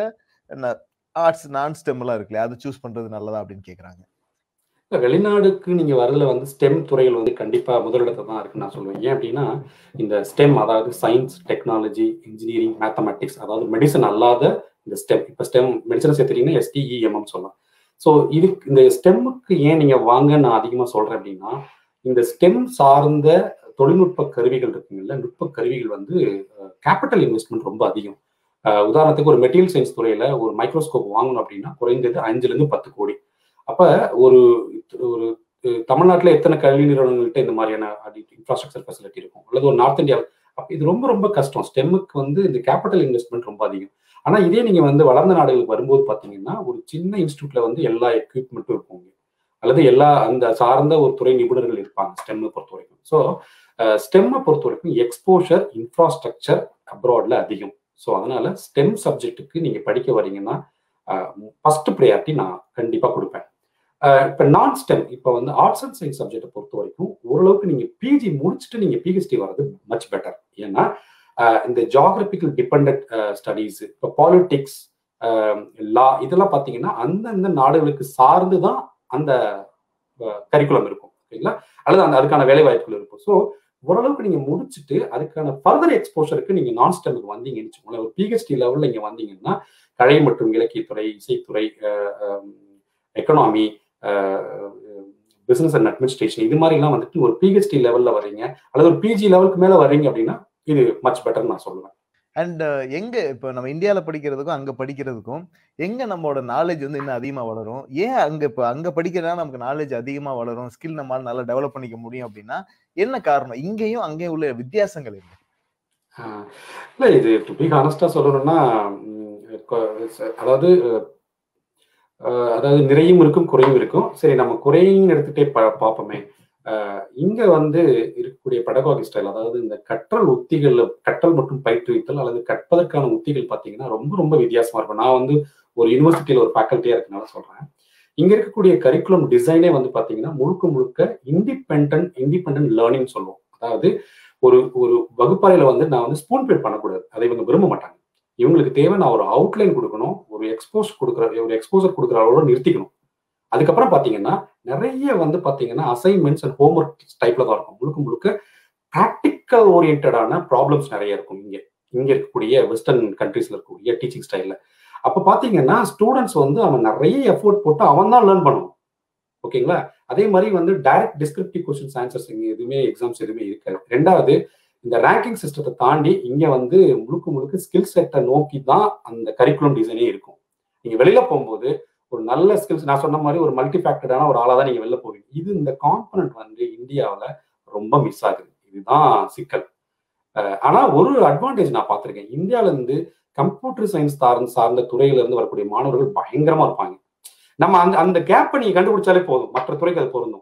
ஆர்ட்ஸ் நான் ஸ்டெம் எல்லாம் இருக்குல்ல அதை சூஸ் பண்றது நல்லதா அப்படின்னு கேக்குறாங்க வெளிநாடுக்கு நீங்க வரதுல வந்து ஸ்டெம் துறைகள் வந்து கண்டிப்பா முதலிடத்தை தான் இருக்குன்னு நான் சொல்லுவேன் ஏன் அப்படின்னா இந்த ஸ்டெம் அதாவது சயின்ஸ் டெக்னாலஜி இன்ஜினியரிங் மேத்தமெட்டிக்ஸ் அதாவது மெடிசன் அல்லாத இந்த ஸ்டெம் இப்போ ஸ்டெம் மெடிசனை சேர்த்துட்டீங்கன்னா எஸ்டிஇஎம்எம் சொல்லலாம் ஸோ இது இந்த ஸ்டெம்முக்கு ஏன் நீங்க வாங்க நான் அதிகமாக சொல்றேன் அப்படின்னா இந்த ஸ்டெம் சார்ந்த தொழில்நுட்ப கருவிகள் இருக்குங்கல்ல நுட்ப கருவிகள் வந்து கேபிட்டல் இன்வெஸ்ட்மெண்ட் ரொம்ப அதிகம் உதாரணத்துக்கு ஒரு மெட்டீரியல் சயின்ஸ் துறையில ஒரு மைக்ரோஸ்கோப் வாங்கணும் அப்படின்னா குறைந்தது அஞ்சுல இருந்து பத்து கோடி அப்ப ஒரு ஒரு தமிழ்நாட்டில் எத்தனை கல்வி நிறுவனங்கள்ட்ட இந்த மாதிரியான இன்ஃப்ராஸ்ட்ரக்சர் ஃபெசிலிட்டி இருக்கும் அல்லது ஒரு நார்த் இந்தியா அப்ப இது ரொம்ப ரொம்ப கஷ்டம் ஸ்டெம்முக்கு வந்து இந்த கேபிட்டல் இன்வெஸ்ட்மெண்ட் ரொம்ப அதிகம் ஆனா இதே நீங்க வந்து வளர்ந்த நாடுகளுக்கு வரும்போது பாத்தீங்கன்னா ஒரு சின்ன இன்ஸ்டியூட்ல வந்து எல்லா எக்யூப்மெண்ட்டும் இருக்கும் அல்லது எல்லா அந்த சார்ந்த ஒரு துறை நிபுணர்கள் இருப்பாங்க ஸ்டெம்மை பொறுத்த வரைக்கும் ஸோ ஸ்டெம்மை பொறுத்த வரைக்கும் எக்ஸ்போஷர் இன்ஃப்ராஸ்ட்ரக்சர் அப்ராட்ல அதிகம் ஸோ அதனால ஸ்டெம் சப்ஜெக்ட்டுக்கு நீங்க படிக்க வரீங்கன்னா ஃபர்ஸ்ட் ப்ரையாரிட்டி நான் கண்டிப்பா கொடுப்பேன் இப்போ நான் ஸ்டெம் இப்போ வந்து ஆர்ட்ஸ் அண்ட் சயின்ஸ் சப்ஜெக்டை பொறுத்த வரைக்கும் ஓரளவுக்கு நீங்க பிஜி முடிச்சுட்டு நீங்க பிஹெச்டி வர்றது மச் பெட்டர் ஏன்னா இந்த ஜாகிரபிக்கல் டிபெண்ட் ஸ்டடீஸ் இப்போ பாலிட்டிக்ஸ் லா இதெல்லாம் பார்த்தீங்கன்னா அந்தந்த நாடுகளுக்கு சார்ந்து தான் அந்த கரிக்குலம் இருக்கும் ஓகேங்களா அல்லது அந்த அதுக்கான வேலை வாய்ப்புகள் இருக்கும் ஸோ ஓரளவுக்கு நீங்க முடிச்சுட்டு அதுக்கான ஃபர்தர் எக்ஸ்போஷருக்கு நீங்க நான் ஸ்டெமுக்கு வந்தீங்கன்னு வச்சுக்கோங்களேன் ஒரு பிஹெச்டி லெவலில் நீங்க வந்தீங்கன்னா கலை மற்றும் இலக்கியத்துறை இசைத்துறை எக்கனாமி பிசினஸ் அண்ட் அட்மினிஸ்ட்ரேஷன் இது மாதிரிலாம் வந்துட்டு ஒரு பிஹெச்டி லெவல்ல வர்றீங்க அல்லது ஒரு பிஜி லெவலுக்கு மேல வர்றீங்க அப்படின்னா இது மச் பெட்டர் நான் சொல்லுவேன் அண்ட் எங்க இப்ப நம்ம இந்தியால படிக்கிறதுக்கும் அங்க படிக்கிறதுக்கும் எங்க நம்மளோட நாலேஜ் வந்து இன்னும் அதிகமா வளரும் ஏன் அங்க இப்ப அங்க படிக்கிறதா நமக்கு நாலேஜ் அதிகமா வளரும் ஸ்கில் நம்மளால நல்லா டெவலப் பண்ணிக்க முடியும் அப்படின்னா என்ன காரணம் இங்கேயும் அங்கேயும் உள்ள வித்தியாசங்கள் என்ன இல்ல இது டு பி ஹானஸ்டா சொல்லணும்னா அதாவது அதாவது நிறையும் இருக்கும் குறையும் இருக்கும் சரி நம்ம குறையும் எடுத்துட்டே பா பார்ப்போமே இங்க வந்து இருக்கக்கூடிய பெடகாகி ஸ்டைல் அதாவது இந்த கற்றல் உத்திகள் கற்றல் மற்றும் பயிற்றுவித்தல் அல்லது கற்பதற்கான உத்திகள் பார்த்தீங்கன்னா ரொம்ப ரொம்ப வித்தியாசமா இருக்கும் நான் வந்து ஒரு யூனிவர்சிட்டியில ஒரு ஃபேக்கல்ட்டியா இருக்கனால சொல்றேன் இங்க இருக்கக்கூடிய கரிக்குலம் டிசைனே வந்து பாத்தீங்கன்னா முழுக்க முழுக்க இண்டிபெண்ட் இண்டிபெண்ட் லேர்னிங் சொல்லுவோம் அதாவது ஒரு ஒரு வகுப்பறையில வந்து நான் வந்து ஸ்பூன் ஃபீட் பண்ணக்கூடாது அதை இவங்க விரும்ப மாட்டாங்க இவங்களுக்கு தேவை நான் ஒரு அவுட்லைன் கொடுக்கணும் ஒரு எக்ஸ்போஸ் கொடுக்குற ஒரு எக்ஸ்போசர் கொடுக்குற அளவோட நிறுத்திக்கணும் அதுக்கப்புறம் பாத்தீங்கன்னா நிறைய வந்து பாத்தீங்கன்னா அசைன்மெண்ட்ஸ் அண்ட் ஹோம்ஒர்க் டைப்ல தான் இருக்கும் முழுக்க முழுக்க ப்ராக்டிக்கல் ஓரியன்டான ப்ராப்ளம்ஸ் நிறைய இருக்கும் இங்க இங்க இருக்கக்கூடிய வெஸ்டர்ன் கண்ட்ரீஸ்ல இருக்கக்கூடிய டீச்சிங் ஸ்டைல்ல அப்ப பாத்தீங்கன்னா ஸ்டூடெண்ட்ஸ் வந்து அவன் நிறைய எஃபோர்ட் போட்டு அவன் தான் லேர்ன் பண்ணுவான் ஓகேங்களா அதே மாதிரி வந்து டைரக்ட் டிஸ்கிரிப்டிவ் கொஸ்டின்ஸ் ஆன்சர்ஸ் இங்க எதுவுமே எக்ஸாம்ஸ் எதுவுமே இருக்காது ரெண்டாவது இந்த ரேங்கிங் சிஸ்டத்தை தாண்டி இங்க வந்து முழுக்க முழுக்க ஸ்கில் செட்டை நோக்கி தான் அந்த கரிக்குலம் டிசைனே இருக்கும் நீங்க வெளியில போகும்போது ஒரு நல்ல ஸ்கில்ஸ் நான் சொன்ன மாதிரி ஒரு மல்டி ஃபேக்டடான ஒரு ஆளா தான் நீங்க வெளில போவீங்க இது இந்த காம்பனண்ட் வந்து இந்தியாவில் ரொம்ப மிஸ் ஆகுது இதுதான் சிக்கல் ஆனா ஒரு அட்வான்டேஜ் நான் பார்த்திருக்கேன் இந்தியால இருந்து கம்ப்யூட்டர் சயின்ஸ் சார்ந்த சார்ந்த துறையில இருந்து வரக்கூடிய மாணவர்கள் பயங்கரமா இருப்பாங்க நம்ம அந்த அந்த கேப்பை நீங்க கண்டுபிடிச்சாலே போதும் மற்ற துறைக்கு அது பொருந்தும்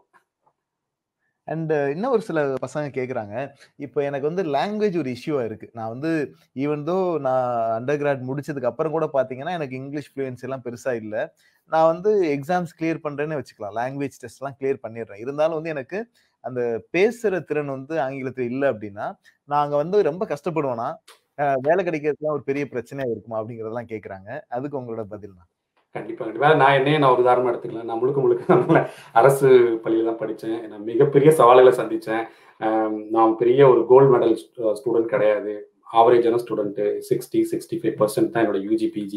அண்ட் இன்னும் ஒரு சில பசங்க கேட்குறாங்க இப்போ எனக்கு வந்து லாங்குவேஜ் ஒரு இஷ்யூவா இருக்கு நான் வந்து ஈவன் தோ நான் அண்டர் கிராட் முடிச்சதுக்கு அப்புறம் கூட பார்த்தீங்கன்னா எனக்கு இங்கிலீஷ் ஃப்ளூயன்ஸ் எல்லாம் பெருசா இல்லை நான் வந்து எக்ஸாம்ஸ் கிளியர் பண்றேன்னு வச்சுக்கலாம் லாங்குவேஜ் டெஸ்ட் எல்லாம் கிளியர் பண்ணிடுறேன் இருந்தாலும் வந்து எனக்கு அந்த பேசுற திறன் வந்து ஆங்கிலத்தில் இல்லை அப்படின்னா நாங்க வந்து ரொம்ப கஷ்டப்படுவோம்னா வேலை கிடைக்கிறதுலாம் ஒரு பெரிய பிரச்சனையா இருக்குமா அப்படிங்கறதெல்லாம் கேட்குறாங்க அதுக்கு உங்களோட பதில் தான் கண்டிப்பா கண்டிப்பா நான் என்னையே நான் ஒரு உதாரணமா எடுத்துக்கலாம் நான் முழுக்க முழுக்க நல்ல அரசு பள்ளியில தான் படித்தேன் நான் மிகப்பெரிய சவால்களை சந்தித்தேன் நான் பெரிய ஒரு கோல்டு மெடல் ஸ்டூடெண்ட் கிடையாது ஆவரேஜான student sixty sixty five percent தான் என்னோட யூஜி பிஜி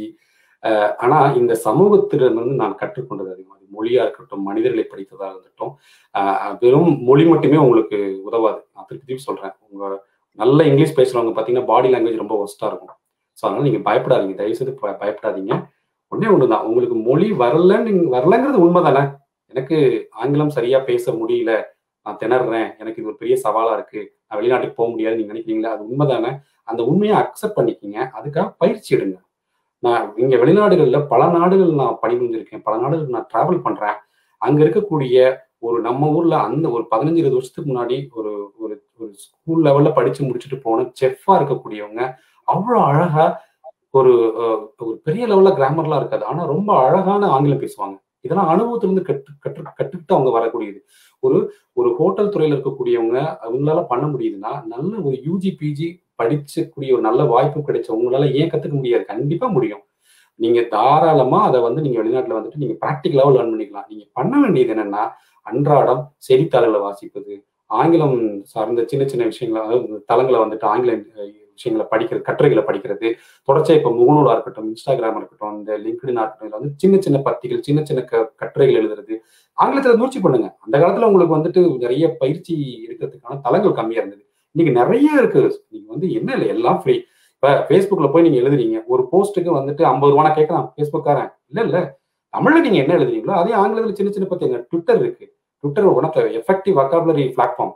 ஆனா இந்த சமூகத்திலிருந்து நான் கற்றுக்கொண்டது அதிகமாக மொழியா இருக்கட்டும் மனிதர்களை படித்ததாக இருக்கட்டும் வெறும் மொழி மட்டுமே உங்களுக்கு உதவாது நான் திருப்பி திருப்பி சொல்றேன் உங்க நல்ல இங்கிலீஷ் பேசுறவங்க பார்த்தீங்கன்னா பாடி லாங்குவேஜ் ரொம்ப ஒஸ்டா இருக்கும் ஸோ அதனால நீங்க பயப்படாதீங்க தயவுசெய்து பயப்படாதீங்க ஒன்னே ஒண்ணுதான் உங்களுக்கு மொழி வரலன்னு வரலங்கிறது உண்மை தானே எனக்கு ஆங்கிலம் சரியா பேச முடியல நான் திணறேன் எனக்கு இது ஒரு பெரிய சவாலா இருக்கு நான் வெளிநாட்டுக்கு போக முடியாது நீங்க நினைக்கிறீங்களா அது உண்மைதானே அந்த உண்மையை அக்செப்ட் பண்ணிக்கிங்க அதுக்காக பயிற்சி எடுங்க நான் இங்க வெளிநாடுகள்ல பல நாடுகள் நான் பணிபுரிஞ்சிருக்கேன் பல நாடுகள் நான் டிராவல் பண்றேன் அங்க இருக்கக்கூடிய ஒரு நம்ம ஊர்ல அந்த ஒரு பதினஞ்சு இருபது வருஷத்துக்கு முன்னாடி ஒரு ஒரு ஒரு ஸ்கூல் லெவல்ல படிச்சு முடிச்சுட்டு போன செஃப்பா இருக்கக்கூடியவங்க அவ்வளவு அழகா ஒரு ஒரு பெரிய லெவல்ல கிராமர்லாம் இருக்காது ஆனா ரொம்ப அழகான ஆங்கிலம் பேசுவாங்க இதெல்லாம் அனுபவத்திலிருந்து கற்று கற்று கற்றுக்கிட்டு அவங்க வரக்கூடியது ஒரு ஒரு ஹோட்டல் துறையில இருக்கக்கூடியவங்க அவங்களால பண்ண முடியுதுன்னா நல்ல ஒரு யூஜி பிஜி படிச்சக்கூடிய ஒரு நல்ல வாய்ப்பு கிடைச்ச உங்களால ஏன் கத்துக்க முடியாது கண்டிப்பா முடியும் நீங்க தாராளமா அதை வந்து நீங்க வெளிநாட்டுல வந்துட்டு நீங்க ப்ராக்டிக்கலாவும் லேர்ன் பண்ணிக்கலாம் நீங்க பண்ண வேண்டியது என்னன்னா அன்றாடம் செய்தித்தாள்களை வாசிப்பது ஆங்கிலம் சார்ந்த சின்ன சின்ன விஷயங்களை அதாவது தளங்களை வந்துட்டு ஆங்கில விஷயங்களை படிக்கிறது கட்டுரைகளை படிக்கிறது தொடர்ச்சியாக இப்போ முகநூலா இருக்கட்டும் இன்ஸ்டாகிராம் இருக்கட்டும் இந்த லிங்க்டினா இருக்கட்டும் இதில் வந்து சின்ன சின்ன பத்திகள் சின்ன சின்ன க கட்டுரைகள் எழுதுறது ஆங்கிலத்தில் முயற்சி பண்ணுங்க அந்த காலத்துல உங்களுக்கு வந்துட்டு நிறைய பயிற்சி எடுக்கிறதுக்கான தளங்கள் கம்மியா இருந்தது இன்னைக்கு நிறைய இருக்கு நீங்க வந்து என்ன இல்லை எல்லாம் ஃப்ரீ இப்ப ஃபேஸ்புக்ல போய் நீங்க எழுதுறீங்க ஒரு போஸ்ட்டுக்கு வந்துட்டு ஐம்பது ரூபா கேட்கலாம் ஃபேஸ்புக்காரன் இல்ல இல்ல தமிழ்ல நீங்க என்ன எழுதுறீங்களோ அதே ஆங்கிலத்தில் சின்ன சின்ன பத்திங்க ட்விட்டர் இருக்கு Twitter one of effective vocabulary platform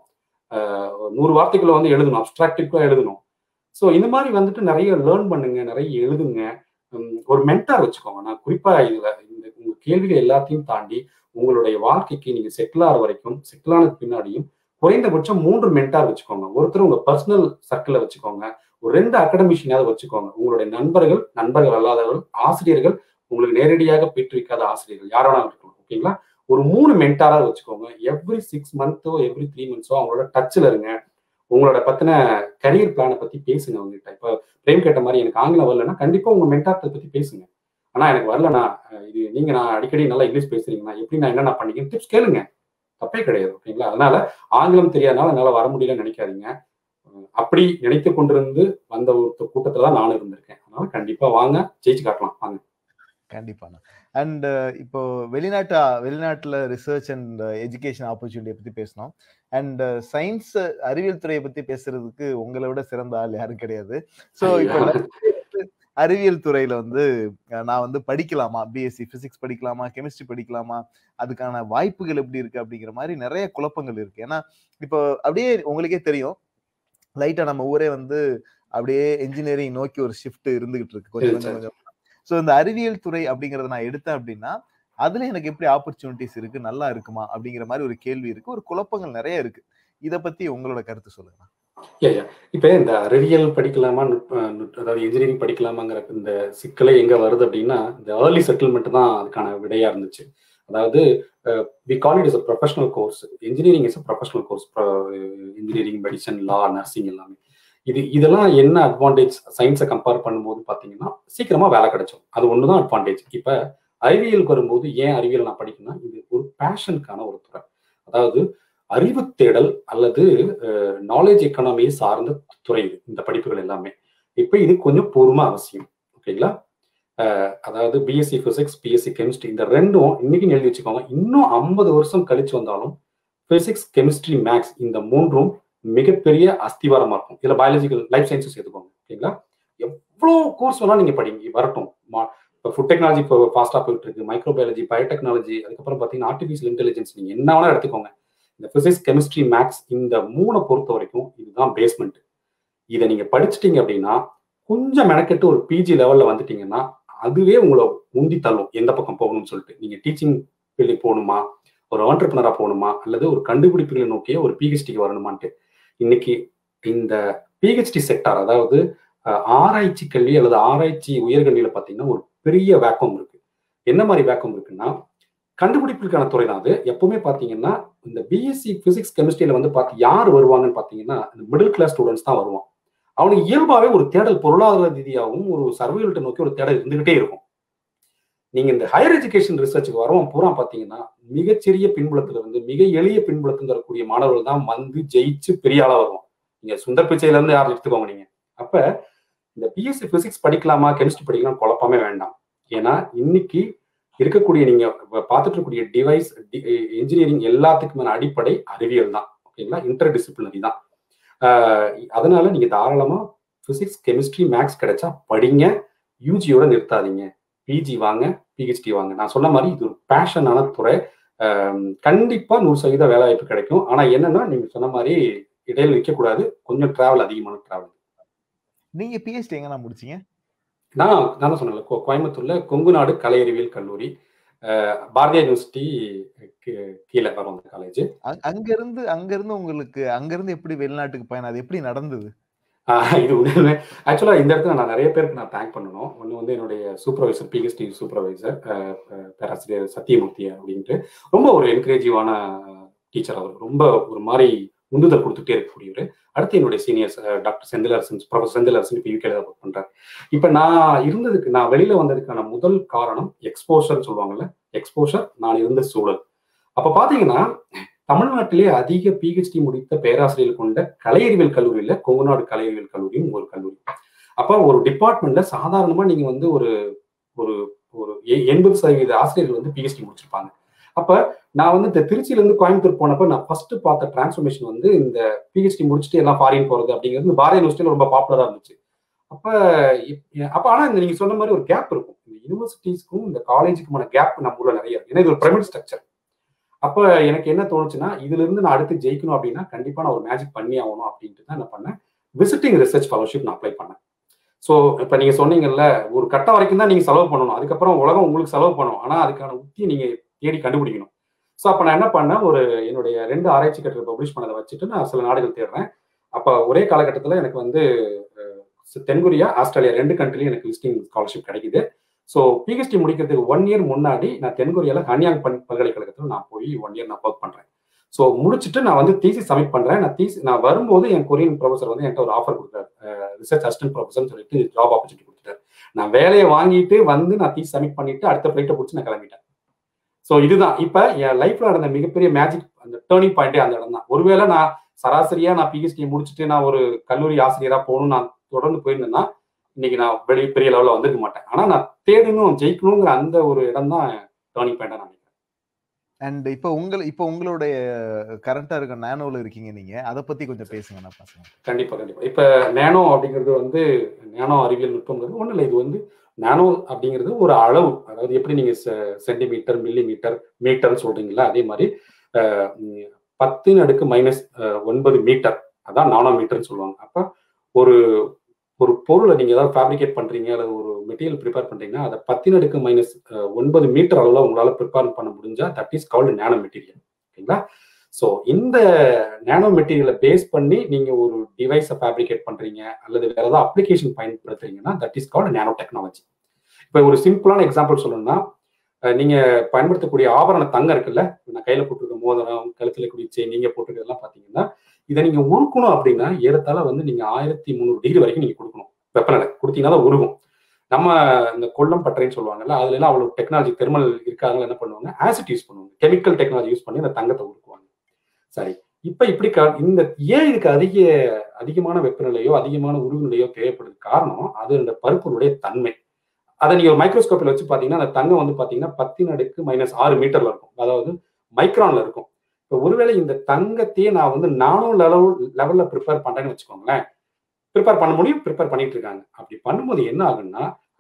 நூறு வார்த்தைக்குள்ள வந்து எழுதணும் அப்ட்ராக்டிவா எழுதணும் ஸோ இந்த மாதிரி வந்துட்டு நிறைய லேர்ன் பண்ணுங்க நிறைய எழுதுங்க ஒரு மென்டார் வச்சுக்கோங்க நான் குறிப்பா இதுல இந்த உங்க கேள்விகள் எல்லாத்தையும் தாண்டி உங்களுடைய வாழ்க்கைக்கு நீங்க செட்டில் ஆகிற வரைக்கும் செட்டில் ஆனதுக்கு பின்னாடியும் குறைந்தபட்சம் மூன்று மென்டார் வச்சுக்கோங்க ஒருத்தர் உங்க பர்சனல் சர்க்கிளை வச்சுக்கோங்க ஒரு ரெண்டு அகடமிஷியாவது வச்சுக்கோங்க உங்களுடைய நண்பர்கள் நண்பர்கள் அல்லாதவர்கள் ஆசிரியர்கள் உங்களுக்கு நேரடியாக பெற்றிருக்காத ஆசிரியர்கள் யாரோட இருக்கணும் ஓகேங்களா ஒரு மூணு மென்டாராக வச்சுக்கோங்க எவ்ரி சிக்ஸ் மந்த்தோ எவ்ரி த்ரீ மந்த்ஸோ அவங்களோட டச்சில் இருங்க உங்களோட பத்தின கரியர் பிளானை பத்தி பேசுங்க அவங்ககிட்ட இப்போ பிரேம் கேட்ட மாதிரி எனக்கு ஆங்கிலம் வரலன்னா கண்டிப்பா உங்க மென்டார்த்தை பத்தி பேசுங்க ஆனா எனக்கு வரலண்ணா இது நீங்க நான் அடிக்கடி நல்லா இங்கிலீஷ் பேசுறீங்கன்னா எப்படி நான் என்னென்ன பண்ணிக்கணும் டிப்ஸ் கேளுங்க தப்பே கிடையாது ஓகேங்களா அதனால ஆங்கிலம் தெரியாதனால என்னால வர முடியலன்னு நினைக்காதீங்க அப்படி நினைத்து கொண்டிருந்து வந்த ஒரு கூட்டத்துல தான் நானும் இருந்திருக்கேன் அதனால கண்டிப்பா வாங்க ஜெயிச்சு காட்டலாம் வாங்க கண்டிப்பாண்ணா அண்ட் இப்போ வெளிநாட்டு வெளிநாட்டுல ரிசர்ச் அண்ட் எஜுகேஷன் ஆப்பர்ச்சுனிட்டியை பத்தி பேசணும் அண்ட் சயின்ஸ் அறிவியல் துறையை பத்தி பேசுறதுக்கு உங்களை விட சிறந்த ஆள் யாரும் கிடையாது ஸோ இப்போ அறிவியல் துறையில வந்து நான் வந்து படிக்கலாமா பிஎஸ்சி பிசிக்ஸ் படிக்கலாமா கெமிஸ்ட்ரி படிக்கலாமா அதுக்கான வாய்ப்புகள் எப்படி இருக்கு அப்படிங்கிற மாதிரி நிறைய குழப்பங்கள் இருக்கு ஏன்னா இப்போ அப்படியே உங்களுக்கே தெரியும் லைட்டா நம்ம ஊரே வந்து அப்படியே என்ஜினியரிங் நோக்கி ஒரு ஷிஃப்ட் இருந்துகிட்டு இருக்கு கொஞ்சம் கொஞ்சம் கொஞ்சம் ஸோ இந்த அறிவியல் துறை அப்படிங்கறத நான் எடுத்தேன் அப்படின்னா அதுல எனக்கு எப்படி ஆப்பர்ச்சுனிட்டிஸ் இருக்கு நல்லா இருக்குமா அப்படிங்கிற மாதிரி ஒரு கேள்வி இருக்கு ஒரு குழப்பங்கள் நிறைய இருக்கு இத பத்தி உங்களோட கருத்து சொல்லுங்க இப்ப இந்த அறிவியல் படிக்கலாமா அதாவது இன்ஜினியரிங் படிக்கலாமாங்கிற இந்த சிக்கலை எங்க வருது அப்படின்னா இந்த ஏர்லி செட்டில்மெண்ட் தான் அதுக்கான விடையா இருந்துச்சு அதாவது we call it is a professional course engineering is a professional course engineering medicine law nursing எல்லாமே இது இதெல்லாம் என்ன அட்வான்டேஜ் சயின்ஸை கம்பேர் பண்ணும்போது பார்த்தீங்கன்னா சீக்கிரமா வேலை கிடைச்சோம் அது ஒன்று தான் அட்வான்டேஜ் இப்போ அறிவியலுக்கு வரும்போது ஏன் அறிவியல் நான் படிக்கணும்னா இது ஒரு பேஷனுக்கான ஒரு துறை அதாவது அறிவு தேடல் அல்லது நாலேஜ் எக்கனாமியை சார்ந்த துறை இது இந்த படிப்புகள் எல்லாமே இப்போ இது கொஞ்சம் பொறுமை அவசியம் ஓகேங்களா அதாவது பிஎஸ்சி பிசிக்ஸ் பிஎஸ்சி கெமிஸ்ட்ரி இந்த ரெண்டும் இன்னைக்கு எழுதி வச்சுக்கோங்க இன்னும் ஐம்பது வருஷம் கழிச்சு வந்தாலும் பிசிக்ஸ் கெமிஸ்ட்ரி மேக்ஸ் இந்த மூன்றும் மிகப்பெரிய அஸ்திவாரமா இருக்கும் இதுல பயாலஜிக்கல் லைஃப் சயின்ஸஸ் எடுத்துக்கோங்க ஓகேங்களா எவ்வளோ கோர்ஸ் வேணாலும் நீங்க படிங்க வரட்டும் இப்போ ஃபுட் டெக்னாலஜி இப்போ ஃபாஸ்ட்டாக போயிட்டு இருக்கு மைக்ரோபயாலஜி பயோடெக்னாலஜி அதுக்கப்புறம் பார்த்தீங்கன்னா ஆர்டிஃபிஷியல் இன்டெலிஜென்ஸ் நீங்கள் என்ன வேணா எடுத்துக்கோங்க இந்த பிசிக்ஸ் கெமிஸ்ட்ரி மேக்ஸ் இந்த மூணை பொறுத்த வரைக்கும் இதுதான் பேஸ்மெண்ட் இதை நீங்க படிச்சிட்டீங்க அப்படின்னா கொஞ்சம் மெனக்கெட்டு ஒரு பிஜி லெவல்ல வந்துட்டீங்கன்னா அதுவே உங்களை உந்தி தள்ளும் எந்த பக்கம் போகணும்னு சொல்லிட்டு நீங்க டீச்சிங் ஃபீல்டுக்கு போகணுமா ஒரு ஆண்டர்பிரினரா போகணுமா அல்லது ஒரு கண்டுபிடிப்புகளை நோக்கிய ஒரு பிஹெச்டிக்கு வரணுமான்ட்டு இன்னைக்கு இந்த பிஹெச்டி செக்டார் அதாவது ஆராய்ச்சி கல்வி அல்லது ஆராய்ச்சி உயர்கல்வியில பார்த்தீங்கன்னா ஒரு பெரிய வேக்கம் இருக்கு என்ன மாதிரி வேக்கம் இருக்குன்னா கண்டுபிடிப்புக்கான துறை தான் அது எப்பவுமே பார்த்தீங்கன்னா இந்த பிஎஸ்சி பிசிக்ஸ் கெமிஸ்ட்ரியில வந்து பார்த்து யார் வருவாங்கன்னு பார்த்தீங்கன்னா இந்த மிடில் கிளாஸ் ஸ்டூடெண்ட்ஸ் தான் வருவான் அவனுக்கு இயல்பாகவே ஒரு தேடல் பொருளாதார ரீதியாகவும் ஒரு சர்வைவல்ட்டை நோக்கி ஒரு தேடல் இருந்துகிட்டே இருக்கும் நீங்க இந்த ஹையர் எஜுகேஷன் ரிசர்ச்சுக்கு வரவன் பூரா பார்த்தீங்கன்னா மிகச்சிறிய பின்புலத்துல இருந்து மிக எளிய பின்புலத்தில் வரக்கூடிய மாணவர்கள் தான் வந்து ஜெயிச்சு பெரிய ஆளா வருவான் நீங்க சுந்தர் பிச்சையில இருந்து யாரும் எடுத்துக்கோங்க நீங்க அப்ப இந்த பிஎஸ்சி பிசிக்ஸ் படிக்கலாமா கெமிஸ்ட்ரி படிக்கலாம் குழப்பமே வேண்டாம் ஏன்னா இன்னைக்கு இருக்கக்கூடிய நீங்க பார்த்துட்டு இருக்கக்கூடிய டிவைஸ் இன்ஜினியரிங் எல்லாத்துக்குமான அடிப்படை அறிவியல் தான் ஓகேங்களா இன்டர் டிசிப்ளினரி தான் அதனால நீங்க தாராளமா பிசிக்ஸ் கெமிஸ்ட்ரி மேக்ஸ் கிடைச்சா படிங்க யூஜியோட நிறுத்தாதீங்க பிஜி வாங்க பிஹெச்டி வாங்க நான் சொன்ன மாதிரி இது ஒரு பேஷனான துறை கண்டிப்பா நூறு சதவீத வேலை வாய்ப்பு கிடைக்கும் ஆனா என்னன்னா நீங்க சொன்ன மாதிரி இடையில நிற்கக்கூடாது கொஞ்சம் டிராவல் அதிகமான டிராவல் நீங்க பிஹெச்டி எங்க முடிச்சீங்க நான் நான் தான் சொன்னேன் கோயம்புத்தூர்ல கொங்கு நாடு கலை அறிவியல் கல்லூரி பாரதிய யூனிவர்சிட்டி கீழே வரும் அந்த காலேஜ் அங்க இருந்து அங்க இருந்து உங்களுக்கு அங்க இருந்து எப்படி வெளிநாட்டுக்கு பயணம் அது எப்படி நடந்தது இது உண்மையுமே ஆக்சுவலா இந்த இடத்துல நான் நிறைய பேருக்கு நான் தேங்க் பண்ணணும் ஒன்று வந்து என்னுடைய சூப்பர்வைசர் பிஹெச்டி சூப்பர்வைசர் பேராசிரியர் சத்தியமூர்த்தி அப்படின்ட்டு ரொம்ப ஒரு என்கரேஜிவான டீச்சர் அவர் ரொம்ப ஒரு மாதிரி உந்துதல் கொடுத்துட்டே இருக்கக்கூடியவர் அடுத்து என்னுடைய seniors doctor Senthilarasan professor Senthilarasan இப்போ யூகேல தான் ஒர்க் பண்றாரு இப்போ நான் இருந்ததுக்கு நான் வெளியில வந்ததுக்கான முதல் காரணம் எக்ஸ்போஷர் சொல்லுவாங்கல்ல எக்ஸ்போஷர் நான் இருந்த சூழல் அப்ப பாத்தீங்கன்னா தமிழ்நாட்டிலே அதிக பிஹெச்டி முடித்த பேராசிரியர்கள் கொண்ட கலையறிவியல் கல்லூரியில கொங்குநாடு கலையறிவியல் கல்லூரியும் ஒரு கல்லூரி அப்ப ஒரு டிபார்ட்மெண்ட்ல சாதாரணமா நீங்க வந்து ஒரு ஒரு ஒரு எண்பது சதவீத ஆசிரியர்கள் வந்து பிஹெச்டி முடிச்சிருப்பாங்க அப்ப நான் வந்து இந்த திருச்சியில இருந்து கோயம்புத்தூர் போனப்ப நான் ஃபர்ஸ்ட் பார்த்த டிரான்ஸ்ஃபர்மேஷன் வந்து இந்த பிஹெச்டி முடிச்சுட்டு எல்லாம் ஃபாரின் போறது அப்படிங்கிறது பாரதிய யூனிவர்சிட்டியில ரொம்ப பாப்புலரா இருந்துச்சு அப்ப அப்ப ஆனா இந்த நீங்க சொன்ன மாதிரி ஒரு கேப் இருக்கும் இந்த யூனிவர்சிட்டிஸ்க்கும் இந்த காலேஜுக்குமான கேப் நம்ம ஊர்ல நிறைய இருக்கு ஏன்னா இது ஒரு பிரமிட் ஸ்ட்ரக்சர் அப்ப எனக்கு என்ன தோணுச்சுன்னா இதுல இருந்து நான் அடுத்து ஜெயிக்கணும் அப்படின்னா கண்டிப்பா நான் ஒரு மேஜிக் பண்ணி ஆகணும் அப்படின்ட்டு தான் என்ன பண்ணேன் விசிட்டிங் ரிசர்ச் ஃபெலோஷிப் நான் அப்ளை பண்ணேன் ஸோ இப்போ நீங்க சொன்னீங்கல்ல ஒரு கட்டம் வரைக்கும் தான் நீங்க செலவு பண்ணணும் அதுக்கப்புறம் உலகம் உங்களுக்கு செலவு பண்ணணும் ஆனா அதுக்கான உத்தியை நீங்க தேடி கண்டுபிடிக்கணும் ஸோ அப்போ நான் என்ன பண்ணேன் ஒரு என்னுடைய ரெண்டு ஆராய்ச்சி கட்டுரை பப்ளிஷ் பண்ணதை வச்சுட்டு நான் சில நாடுகள் தேடுறேன் அப்போ ஒரே காலகட்டத்தில் எனக்கு வந்து தென்கொரியா ஆஸ்திரேலியா ரெண்டு கண்ட்ரிலையும் எனக்கு விசிட்டிங் ஸ்காலர்ஷிப் கிடைக்குது ஸோ பிஹெச்டி முடிக்கிறதுக்கு ஒன் இயர் முன்னாடி நான் தென்கொரியாவில் ஹன்யாங் பல்கலைக்கழகத்தில் நான் போய் ஒன் இயர் நான் ஒர்க் பண்ணுறேன் ஸோ முடிச்சுட்டு நான் வந்து தீசி சப்மிட் பண்ணுறேன் நான் தீசி நான் வரும்போது என் கொரியன் ப்ரொஃபஸர் வந்து என்கிட்ட ஒரு ஆஃபர் கொடுத்தாரு ரிசர்ச் அசிஸ்டன்ட் ப்ரொஃபஸர்னு சொல்லிட்டு ஜாப் ஆப்பர்ச்சுனிட்டி கொடுத்துட்டாரு நான் வேலையை வாங்கிட்டு வந்து நான் தீசி சப்மிட் பண்ணிட்டு அடுத்த ஃப்ளைட்டை பிடிச்சி நான் கிளம்பிட்டேன் ஸோ இதுதான் இப்போ என் லைஃப்ல நடந்த மிகப்பெரிய மேஜிக் அந்த டேர்னிங் பாயிண்டே அந்த இடம் தான் ஒருவேளை நான் சராசரியா நான் பிஹெச்டி முடிச்சுட்டு நான் ஒரு கல்லூரி ஆசிரியரா போகணும் நான் தொடர்ந்து போயிருந்தேன்னா இன்னைக்கு நான் வெளியே பெரிய லெவலில் வந்திருக்க மாட்டேன் ஆனா நான் தேடணும் ஜெயிக்கணுங்கிற அந்த ஒரு இடம் தான் டேர்னிங் பாயிண்டா நான் நினைக்கிறேன் அண்ட் இப்போ உங்கள் இப்போ உங்களுடைய கரண்டா இருக்க நேனோல இருக்கீங்க நீங்க அதை பத்தி கொஞ்சம் பேசுங்க நான் பசங்க கண்டிப்பா கண்டிப்பா இப்ப நேனோ அப்படிங்கிறது வந்து நேனோ அறிவியல் நுட்பங்கிறது ஒன்றும் இல்லை இது வந்து நானோ அப்படிங்கிறது ஒரு அளவு அதாவது எப்படி நீங்க சென்டிமீட்டர் மில்லி மீட்டர் மீட்டர்னு சொல்றீங்களா அதே மாதிரி பத்தின் அடுக்கு மைனஸ் ஒன்பது மீட்டர் அதான் நானோ மீட்டர்னு சொல்லுவாங்க அப்ப ஒரு ஒரு பொருளை நீங்க ஏதாவது ஃபேப்ரிகேட் பண்றீங்க அல்லது ஒரு மெட்டீரியல் ப்ரிப்பேர் பண்றீங்கன்னா அதை பத்தின் அடுக்கு மைனஸ் ஒன்பது மீட்டர் அளவுல உங்களால ப்ரிப்பேர் பண்ண முடிஞ்சா that is called nano material ஓகேங்களா ஸோ இந்த நேனோ மெட்டீரியலை பேஸ் பண்ணி நீங்க ஒரு டிவைஸை ஃபேப்ரிகேட் பண்றீங்க அல்லது வேற ஏதாவது அப்ளிகேஷன் பயன்படுத்துறீங்கன்னா that is called nano technology இப்போ ஒரு சிம்பிளான எக்ஸாம்பிள் சொல்லணும்னா நீங்க பயன்படுத்தக்கூடிய ஆபரண தங்கம் இருக்குல்ல நான் கையில போட்டிருக்க மோதிரம் கழுத்துல கூடிய செயின் நீங்க போட்டிருக்கிறதெல்லாம் பாத்தீங்கன்னா இதை நீங்க உருக்கணும் அப்படின்னா ஏறத்தாழ வந்து நீங்க ஆயிரத்தி முந்நூறு டிகிரி வரைக்கும் நீங்க கொடுக்கணும் வெப்பநிலை கொடுத்தீங்கன்னா தான் உருகும் நம்ம இந்த கொல்லம் பட்டறைன்னு சொல்லுவாங்கல்ல அதுல எல்லாம் அவ்வளவு டெக்னாலஜி தெர்மல் இருக்காங்க என்ன பண்ணுவாங்க ஆசிட் யூஸ் பண்ணுவாங்க கெமிக்கல் டெக்னாலஜி யூஸ் பண்ணி அந்த தங்கத்தை உருக்குவாங்க சரி இப்ப இப்படி இந்த ஏன் இதுக்கு அதிக அதிகமான வெப்பநிலையோ அதிகமான உருகுநிலையோ தேவைப்படுது காரணம் அது இந்த பருப்பொருடைய தன்மை அதை நீங்க ஒரு மைக்ரோஸ்கோப்பில் வச்சு பாத்தீங்கன்னா அந்த தங்கம் வந்து பாத்தீங்கன்னா பத்தின் அடுக்கு மைனஸ் ஆறு மீட்டர்ல இருக்கும் அதாவது மைக்ரான்ல இருக்கும் இப்போ ஒருவேளை இந்த தங்கத்தையே நான் வந்து நானும் லெவல் லெவல்ல ப்ரிப்பேர் பண்றேன்னு வச்சுக்கோங்களேன் ப்ரிப்பேர் பண்ண முடியும் ப்ரிப்பேர் பண்ணிட்டு இருக்காங்க அப்படி பண்ணும்போது என்ன ஆகுன்னா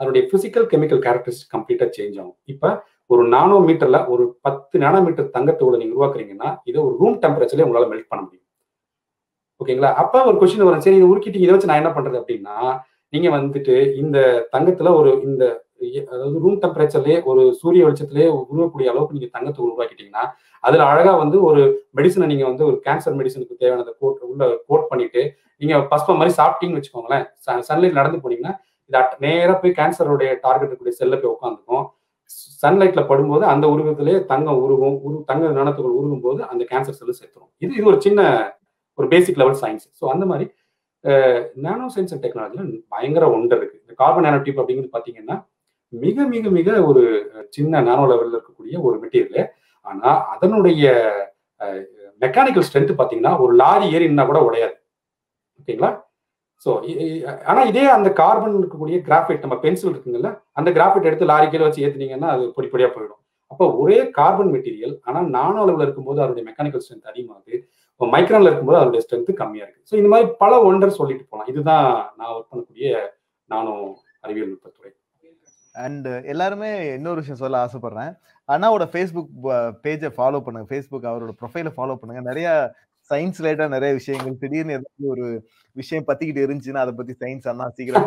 அதனுடைய பிசிக்கல் கெமிக்கல் கேரக்டரிஸ்டிக் கம்ப்ளீட்டா சேஞ்ச் ஆகும் இப்போ ஒரு நானோ மீட்டர்ல ஒரு பத்து நானோ மீட்டர் தங்கத்தோட நீங்க உருவாக்குறீங்கன்னா இதை ஒரு ரூம் டெம்பரேச்சர்ல உங்களால மெல்ட் பண்ண முடியும் ஓகேங்களா அப்ப ஒரு கொஸ்டின் வரும் சரி இது உருக்கிட்டு இதை வச்சு நான் என்ன பண்றது அப்படின்னா நீங்க வந்துட்டு இந்த தங்கத்துல ஒரு இந்த அதாவது ரூம் டெம்பரேச்சர்லயே ஒரு சூரிய வெளிச்சத்திலேயே உருவக்கூடிய அளவுக்கு நீங்க தங்கத்தை உருவாக்கிட்டீங்கன்னா அதுல அழகா வந்து ஒரு மெடிசனை நீங்க வந்து ஒரு கேன்சர் மெடிசனுக்கு தேவையானதை கோட் உள்ள கோட் பண்ணிட்டு நீங்க பஸ்பம் மாதிரி சாப்பிட்டீங்கன்னு வச்சுக்கோங்களேன் சன்லைட் நடந்து போனீங்கன்னா இது நேராக போய் கேன்சருடைய டார்கெட் இருக்கக்கூடிய செல்ல போய் உட்காந்துக்கும் சன்லைட்ல படும்போது அந்த உருவத்திலே தங்கம் உருகும் உரு தங்க நாணத்துக்குள் உருகும் போது அந்த கேன்சர் செல்லு சேர்த்துரும் இது இது ஒரு சின்ன ஒரு பேசிக் லெவல் சயின்ஸ் ஸோ அந்த மாதிரி நானோ சயின்ஸ் அண்ட் டெக்னாலஜியில் பயங்கர ஒன்று இருக்கு இந்த கார்பன் நானோ டியூப் அப்படிங்கிறது பார்த்தீங்கன்னா மிக மிக மிக ஒரு சின்ன நானோ லெவலில் இருக்கக்கூடிய ஒரு மெட்டீரியல் ஆனால் அதனுடைய மெக்கானிக்கல் ஸ்ட்ரென்த் பார்த்தீங்கன்னா ஒரு லாரி ஏறினா கூட உடையாது ஓகேங்களா ஸோ ஆனால் இதே அந்த கார்பன் இருக்கக்கூடிய கிராஃபைட் நம்ம பென்சில் இருக்குங்கல்ல அந்த கிராஃபைட் எடுத்து லாரி கீழே வச்சு ஏற்றுனீங்கன்னா அது பொடி பொடியாக போயிடும் அப்போ ஒரே கார்பன் மெட்டீரியல் ஆனால் நானோ அளவில் இருக்கும்போது அதனுடைய மெக்கானிக்கல் ஸ்ட்ரென்த் அதிகமாகுது இப்போ மைக்ரானில் இருக்கும்போது அதனுடைய ஸ்ட்ரென்த் கம்மியாக இருக்குது ஸோ இந்த மாதிரி பல ஒன்றர் சொல்லிட்டு போகலாம் இதுதான் நான் ஒர்க் பண்ணக்கூடிய நானோ அறிவியல் நுட்பத்துறை அண்ட் எல்லாருமே இன்னொரு விஷயம் சொல்ல ஆசைப்படுறேன் அண்ணாவோட ஃபேஸ்புக் பேஜை ஃபாலோ பண்ணுங்க ஃபேஸ்புக் அவரோட ப்ரொஃபைலை ஃபாலோ பண்ணுங்க நிறைய சயின்ஸ் ரிலேட்டா நிறைய விஷயங்கள் திடீர்னு ஏதாவது ஒரு விஷயம் பத்திக்கிட்டு இருந்துச்சுன்னா அதை பத்தி சயின்ஸ் அண்ணா சீக்கிரம்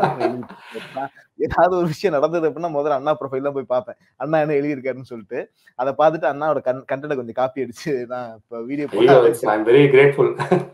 ஏதாவது ஒரு விஷயம் நடந்தது அப்படின்னா முதல்ல அண்ணா ப்ரொஃபைல் தான் போய் பார்ப்பேன் அண்ணா என்ன எழுதியிருக்காருன்னு சொல்லிட்டு அதை பார்த்துட்டு அண்ணாவோட கன் கண்டனை கொஞ்சம் காப்பி அடிச்சு நான் இப்போ video very grateful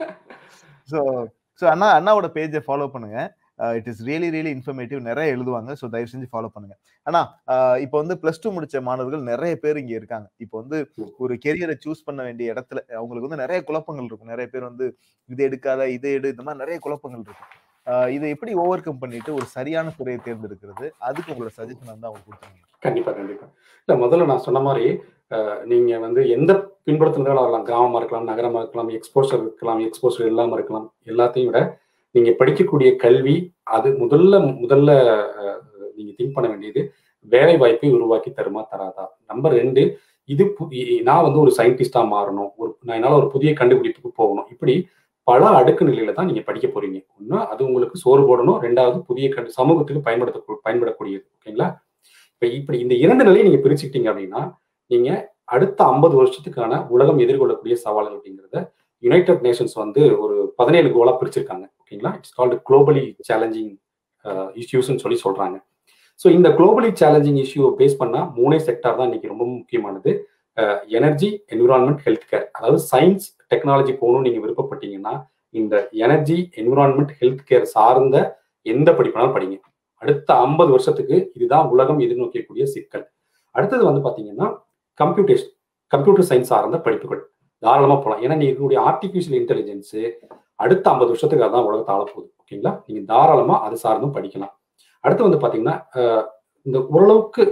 so so அண்ணா அண்ணாவோட பேஜை ஃபாலோ பண்ணுங்க it is really really informative நிறைய எழுதுவாங்க ஸோ தயவு செஞ்சு ஃபாலோ பண்ணுங்க ஆனா இப்போ வந்து பிளஸ் டூ முடிச்ச மாணவர்கள் நிறைய பேர் இங்க இருக்காங்க இப்போ வந்து ஒரு கெரியரை சூஸ் பண்ண வேண்டிய இடத்துல அவங்களுக்கு வந்து நிறைய குழப்பங்கள் இருக்கும் நிறைய பேர் வந்து இதை எடுக்காத இதை எடு இந்த மாதிரி நிறைய குழப்பங்கள் இருக்கும் இதை எப்படி ஓவர் கம் பண்ணிட்டு ஒரு சரியான துறையை தேர்ந்தெடுக்கிறது அதுக்கு உங்களோட சஜஷன் வந்து அவங்க கொடுத்தாங்க கண்டிப்பா கண்டிப்பா இல்ல முதல்ல நான் சொன்ன மாதிரி நீங்க வந்து எந்த பின்புறத்துல வரலாம் கிராமமா இருக்கலாம் நகரமா இருக்கலாம் எக்ஸ்போசர் இருக்கலாம் எக்ஸ்போசர் இல்லாம இருக்கலாம் எல்லாத்தையும் விட நீங்க படிக்கக்கூடிய கல்வி அது முதல்ல முதல்ல நீங்க திங்க் பண்ண வேண்டியது வேலை வாய்ப்பை உருவாக்கி தருமா தராதா நம்பர் ரெண்டு இது நான் வந்து ஒரு சயின்டிஸ்டா மாறணும் ஒரு நான் என்னால ஒரு புதிய கண்டுபிடிப்புக்கு போகணும் இப்படி பல அடுக்கு நிலையில தான் நீங்க படிக்க போறீங்க ஒண்ணு அது உங்களுக்கு சோறு போடணும் ரெண்டாவது புதிய கண்டு சமூகத்துக்கு பயன்படுத்த பயன்படக்கூடியது ஓகேங்களா இப்ப இப்படி இந்த இரண்டு நிலையை நீங்க பிரிச்சுக்கிட்டீங்க அப்படின்னா நீங்க அடுத்த ஐம்பது வருஷத்துக்கான உலகம் எதிர்கொள்ளக்கூடிய சவால்கள் அப்படிங்கிறத யுனைடெட் நேஷன்ஸ் வந்து ஒரு பதினேழு கோலா பிரிச்சிருக்காங்க ஓகேங்களா இட்ஸ் கால்டு குளோபலி சேலஞ்சிங் இஷ்யூஸ்ன்னு சொல்லி சொல்றாங்க ஸோ இந்த குளோபலி சேலஞ்சிங் இஷ்யூவை பேஸ் பண்ணா மூணே செக்டார் தான் இன்னைக்கு ரொம்ப முக்கியமானது எனர்ஜி என்விரான்மெண்ட் ஹெல்த் கேர் அதாவது சயின்ஸ் டெக்னாலஜி போகணும்னு நீங்க விருப்பப்பட்டீங்கன்னா இந்த எனர்ஜி என்விரான்மெண்ட் ஹெல்த் கேர் சார்ந்த எந்த படிப்புனாலும் படிங்க அடுத்த ஐம்பது வருஷத்துக்கு இதுதான் உலகம் எதிர்நோக்கக்கூடிய சிக்கல் அடுத்தது வந்து பாத்தீங்கன்னா கம்ப்யூட்டேஷன் கம்ப்யூட்டர் சயின்ஸ் சார்ந்த படிப்புகள் தாராளமா போகலாம் ஏன்னா நீங்க இருக்கக்கூடிய ஆர்டிபிஷியல் இன்டெலிஜென்ஸ் அடுத்த ஐம்பது வருஷத்துக்கு அதான் உலகத்தை ஆளப்போகுது ஓகேங்களா நீங்க தாராளமா அது சார்ந்தும் படிக்கலாம் அடுத்து வந்து பாத்தீங்கன்னா இந்த ஓரளவுக்கு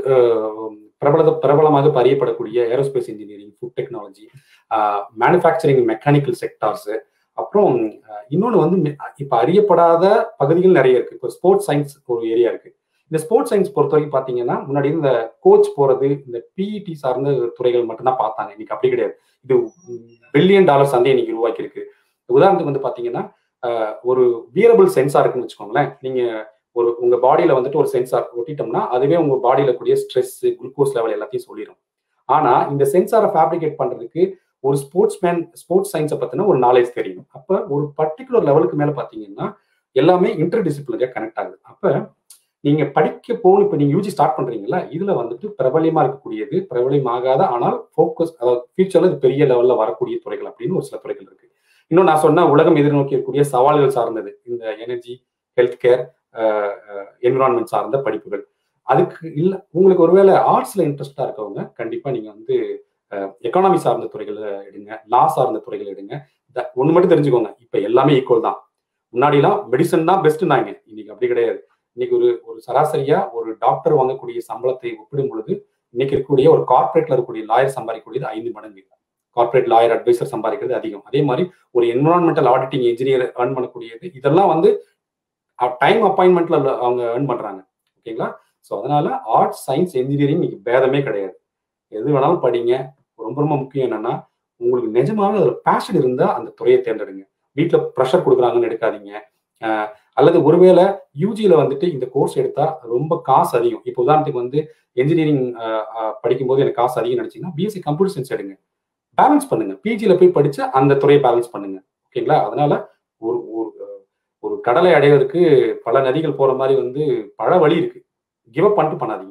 பிரபல பிரபலமாக அறியப்படக்கூடிய aerospace engineering food technology manufacturing mechanical sectors அப்புறம் இன்னொன்று வந்து இப்போ அறியப்படாத பகுதிகள் நிறைய இருக்கு இப்போ ஸ்போர்ட்ஸ் சயின்ஸ் ஒரு ஏரியா இருக்கு இந்த ஸ்போர்ட்ஸ் சயின்ஸ் பொறுத்த வரைக்கும் பார்த்தீங்கன்னா முன்னாடி இந்த கோச் போறது இந்த பிஇடி சார்ந்த துறைகள் மட்டும்தான் பார்த்தாங்க இன்னைக்கு அப்படி கிடையாது இது பில்லியன் டாலர் சந்தையை இன்னைக்கு உருவாக்கி இருக்கு உதாரணத்துக்கு வந்து பாத்தீங்கன்னா ஒரு வியரபிள் சென்சார் இருக்குன்னு வச்சுக்கோங்களேன் நீங்க ஒரு உங்க பாடியில வந்துட்டு ஒரு சென்சார் ஒட்டிட்டோம்னா அதுவே உங்க பாடியில கூடிய ஸ்ட்ரெஸ் குளுக்கோஸ் லெவல் எல்லாத்தையும் சொல்லிடும் ஆனா இந்த சென்சாரை ஃபேப்ரிகேட் பண்றதுக்கு ஒரு ஸ்போர்ட்ஸ் மேன் ஸ்போர்ட்ஸ் சயின்ஸை பத்தின ஒரு நாலேஜ் தெரியும் அப்ப ஒரு பர்டிகுலர் லெவலுக்கு மேல பாத்தீங்கன்னா எல்லாமே இன்டர் டிசிப்ளினரியா கனெக்ட் ஆகுது அப்ப நீங்க படிக்க போகணும் இப்ப நீங்க யூஜி ஸ்டார்ட் பண்றீங்களா இதுல வந்துட்டு பிரபலியமா இருக்கக்கூடியது பிரபலியமாகாத ஆனால் ஃபோக்கஸ் அதாவது ஃபியூச்சர்ல இது பெரிய லெவல்ல வரக்கூடிய துறைகள் அப்படின்னு ஒரு சில துறைகள் இருக்கு இன்னும் நான் சொன்ன உலகம் எதிர்நோக்கக்கூடிய சவால்கள் சார்ந்தது இந்த எனர்ஜி ஹெல்த் கேர் என்விரான்மெண்ட் சார்ந்த படிப்புகள் அதுக்கு இல்ல உங்களுக்கு ஒருவேளை ஆர்ட்ஸ்ல இன்ட்ரெஸ்டா இருக்கவங்க கண்டிப்பா நீங்க வந்து எக்கானமி சார்ந்த துறைகளை எடுங்க லா சார்ந்த துறைகள் எடுங்க ஒண்ணு மட்டும் தெரிஞ்சுக்கோங்க இப்ப எல்லாமே ஈக்குவல் தான் முன்னாடிலாம் மெடிசன் தான் பெஸ்ட்னாங்க இன்னைக்கு அப்படி கிடையாது இன்னைக்கு ஒரு ஒரு சராசரியா ஒரு டாக்டர் வாங்கக்கூடிய சம்பளத்தை ஒப்பிடும் பொழுது இன்னைக்கு இருக்கக்கூடிய ஒரு கார்பரேட்ல இருக்கக்கூடிய லாயர் சம்பாதிக்கக்கூடியது ஐந்து மடங்கு கார்பரேட் லாயர் அட்வைசர் சம்பாதிக்கிறது அதிகம் அதே மாதிரி ஒரு என்விரான்மெண்டல் ஆடிட்டிங் இன்ஜினியர் ஏர்ன் பண்ணக்கூடியது இதெல்லாம் வந்து டைம் அப்பாயின்மெண்ட்ல அவங்க ஏர்ன் பண்றாங்க ஓகேங்களா ஸோ அதனால ஆர்ட்ஸ் சயின்ஸ் இன்ஜினியரிங் இன்னைக்கு பேதமே கிடையாது எது வேணாலும் படிங்க ரொம்ப ரொம்ப முக்கியம் என்னன்னா உங்களுக்கு நிஜமாவே ஒரு பேஷன் இருந்தா அந்த துறையை தேர்ந்தெடுங்க வீட்டில் ப்ரெஷர் கொடுக்குறாங்கன்னு எடுக்காதீங்க அல்லது ஒருவேளை யூஜியில வந்துட்டு இந்த கோர்ஸ் எடுத்தா ரொம்ப காசு அதிகம் இப்போ உதாரணத்துக்கு வந்து என்ஜினியரிங் படிக்கும்போது எனக்கு காசு அதிகம் நினைச்சீங்கன்னா பிஎஸ்சி கம்ப்யூட்டர் சயின்ஸ் எடுங்க பேலன்ஸ் பண்ணுங்க பிஜியில போய் படிச்சு அந்த துறையை பேலன்ஸ் பண்ணுங்க ஓகேங்களா அதனால ஒரு ஒரு ஒரு கடலை அடைவதற்கு பல நதிகள் போற மாதிரி வந்து பல வழி இருக்கு கிவ் அப் பண்ணிட்டு பண்ணாதீங்க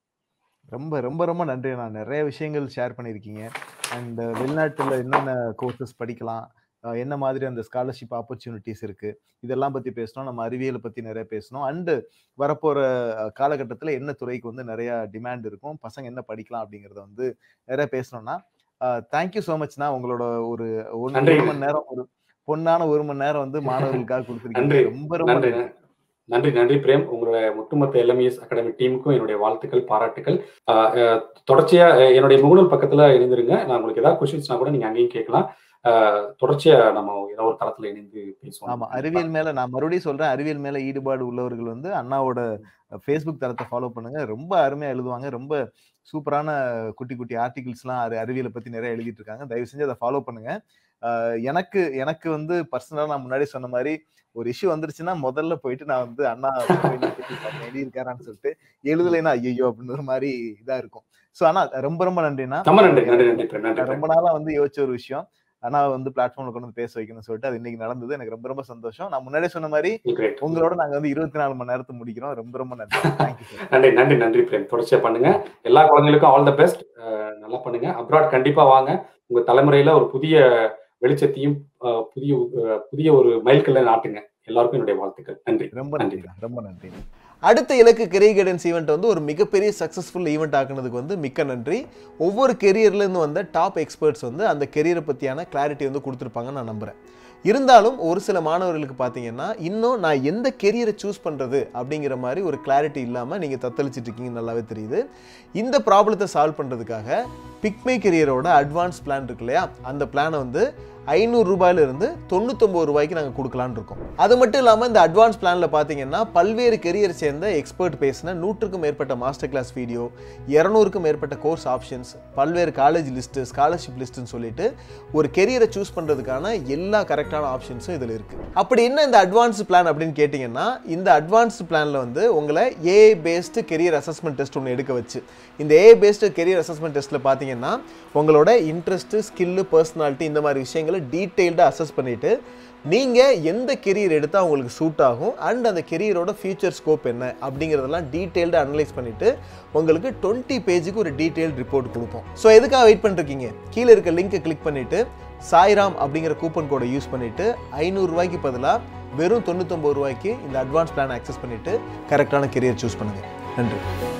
ரொம்ப ரொம்ப ரொம்ப நன்றி நான் நிறைய விஷயங்கள் ஷேர் பண்ணியிருக்கீங்க அண்ட் வெளிநாட்டில் என்னென்ன கோர்சஸ் படிக்கலாம் அஹ் என்ன மாதிரி அந்த ஸ்காலர்ஷிப் ஆப்பர்ச்சுனிட்டிஸ் இருக்கு இதெல்லாம் பத்தி பேசணும் நம்ம அறிவியலை பத்தி நிறைய பேசணும் அண்டு வரப்போற காலகட்டத்தில் என்ன துறைக்கு வந்து நிறைய டிமாண்ட் இருக்கும் பசங்க என்ன படிக்கலாம் அப்படிங்கறத வந்து நிறைய பேசணும்னா தேங்க்யூ ஸோ மச்னா உங்களோட ஒரு ஒரு நன்றி. ஒரு மணி நேரம் ஒரு பொன்னான ஒரு மணி நேரம் வந்து மாணவர்களுக்காக நன்றி. கொடுத்துருக்கீங்க ரொம்ப ரொம்ப நன்றி நன்றி நன்றி நன்றி பிரேம் உங்களுடைய ஒட்டுமொத்த எல்எம்இஎஸ் அகாடமி டீமுக்கும் என்னுடைய வாழ்த்துக்கள் பாராட்டுகள் ஆஹ் அஹ் தொடர்ச்சியா அஹ் என்னுடைய முகநூல் பக்கத்துல இணைந்திருங்க நான் உங்களுக்கு ஏதாவது கொஸ்டின்ஸ்னா கூட நீங்க அங்கேயும் கேட்கலாம் ஆஹ் தொடர்ச்சியா நம்ம ஏதாவது ஒரு தளத்துல இணைந்து பேசுவோம் ஆமா அறிவியல் மேல நான் மறுபடியும் சொல்றேன் அறிவியல் மேல ஈடுபாடு உள்ளவர்கள் வந்து அண்ணாவோட ஃபேஸ்புக் தளத்தை ஃபாலோ பண்ணுங்க ரொம்ப அருமையா எழுதுவாங்க ரொம்ப சூப்பரான குட்டி குட்டி ஆர்டிகிள்ஸ்லாம் அறி அறிவியலை பத்தி நிறைய எழுதிட்டு இருக்காங்க தயவு செஞ்சு அதை ஃபாலோ பண்ணுங்க ஆஹ் எனக்கு எனக்கு வந்து பர்சனலா நான் முன்னாடி சொன்ன மாதிரி ஒரு இஷ்யூ வந்துருச்சுன்னா முதல்ல போயிட்டு நான் வந்து அண்ணா எழுதியிருக்காரான்னு சொல்லிட்டு எழுதலைன்னா ஐயோ அப்படின்னு ஒரு மாதிரி இதா இருக்கும் சோ ஆனா ரொம்ப ரொம்ப நன்றிண்ணா ரொம்ப நன்றி நன்றி நன்றி பிரேம் நன்றி நான் பிரேம் ரொம்ப நாளா வந்து யோசிச்ச ஒரு விஷயம் ஆனா வந்து பிளாட்ஃபார்ம்ல கொண்டு வந்து பேச வைக்கணும்னு சொல்லிட்டு அது இன்னைக்கு நடந்தது எனக்கு ரொம்ப ரொம்ப சந்தோஷம் நான் முன்னாடியே சொன்ன மாதிரி கிரேட் உங்களோட நாங்க வந்து இருபத்தி நாலு மணி நேரத்தை முடிக்கிறோம் ரொம்ப ரொம்ப நன்றி தேங்க்யூ சார் நன்றி நன்றி நன்றி பிரேம் தொடர்ச்சியா பண்ணுங்க எல்லா குழந்தைகளுக்கும் ஆல் த பெஸ்ட் நல்லா பண்ணுங்க அப்ராட் கண்டிப்பா வாங்க உங்க தலைமுறையில ஒரு புதிய வெளிச்சத்தையும் அஹ், புதிய அஹ், புதிய ஒரு மைல்கல்ல நாட்டுங்க எல்லாருக்கும் என்னுடைய வாழ்த்துக்கள் நன்றி ரொம்ப நன்றி. நன்றி ரொம்ப நன்றி அடுத்த இலக்கு கெரியர் கைடன்ஸ் ஈவெண்ட் வந்து ஒரு மிகப்பெரிய சக்ஸஸ்ஃபுல் ஈவெண்ட் ஆக்குனதுக்கு வந்து மிக்க நன்றி ஒவ்வொரு கெரியர்லேருந்து வந்த டாப் எக்ஸ்பர்ட்ஸ் வந்து அந்த கெரியரை பற்றியான கிளாரிட்டி வந்து கொடுத்துருப்பாங்கன்னு நான் நம்புகிறேன் இருந்தாலும் ஒரு சில மாணவர்களுக்கு பார்த்தீங்கன்னா இன்னும் நான் எந்த கெரியரை சூஸ் பண்ணுறது அப்படிங்கிற மாதிரி ஒரு கிளாரிட்டி இல்லாமல் நீங்கள் தத்தளிச்சிட்டு இருக்கீங்கன்னு நல்லாவே தெரியுது இந்த ப்ராப்ளத்தை சால்வ் பண்ணுறதுக்காக பிக்மே கெரியரோட அட்வான்ஸ் பிளான் இருக்கு இல்லையா அந்த பிளானை வந்து ஐநூறு ரூபாயில இருந்து தொண்ணூத்தொம்பது ரூபாய்க்கு நாங்கள் கொடுக்கலான்னு இருக்கோம் அது மட்டும் இல்லாமல் இந்த அட்வான்ஸ் பிளானில் பார்த்தீங்கன்னா பல்வேறு கெரியர் சேர்ந்த எக்ஸ்பர்ட் பேசின நூற்றுக்கும் மேற்பட்ட மாஸ்டர் கிளாஸ் வீடியோ இரநூறுக்கும் மேற்பட்ட கோர்ஸ் ஆப்ஷன்ஸ் பல்வேறு காலேஜ் லிஸ்ட்டு ஸ்காலர்ஷிப் லிஸ்ட்டுன்னு சொல்லிட்டு ஒரு கெரியரை சூஸ் பண்ணுறதுக்கான எல்லா கரெக்டான ஆப்ஷன்ஸும் இதில் இருக்குது அப்படி என்ன இந்த அட்வான்ஸ் பிளான் அப்படின்னு கேட்டிங்கன்னா இந்த அட்வான்ஸ் பிளானில் வந்து உங்களை AI based career assessment test ஒன்று எடுக்க வச்சு இந்த ஏஐ பேஸ்டு கெரியர் அசஸ்மெண்ட் டெஸ்ட்டில் பார்த்தீங்கன்னா உங்களோட இன்ட்ரெஸ்ட்டு ஸ்கில்லு பர்சனாலிட்டி இந்த மாதிரி விஷயங்களை டீட்டெயில்டாக அசஸ் பண்ணிவிட்டு நீங்கள் எந்த கெரியர் எடுத்தால் உங்களுக்கு சூட் ஆகும் அண்ட் அந்த கெரியரோட ஃபியூச்சர் ஸ்கோப் என்ன அப்படிங்கிறதெல்லாம் டீட்டெயில்டாக அனலைஸ் பண்ணிவிட்டு உங்களுக்கு டுவெண்ட்டி பேஜுக்கு ஒரு டீட்டெயில்ட் ரிப்போர்ட் கொடுப்போம் ஸோ எதுக்காக வெயிட் பண்ணிருக்கீங்க கீழே இருக்க லிங்கை கிளிக் பண்ணிவிட்டு சாய்ராம் அப்படிங்கிற கூப்பன் கோடை யூஸ் பண்ணிவிட்டு ஐநூறுரூவாய்க்கு பதிலாக வெறும் தொண்ணூத்தொம்பது ரூபாய்க்கு இந்த அட்வான்ஸ் பிளான் அக்சஸ் பண்ணிவிட்டு கரெக்டான கெரியர் சூஸ் பண்ணுங்கள் நன்றி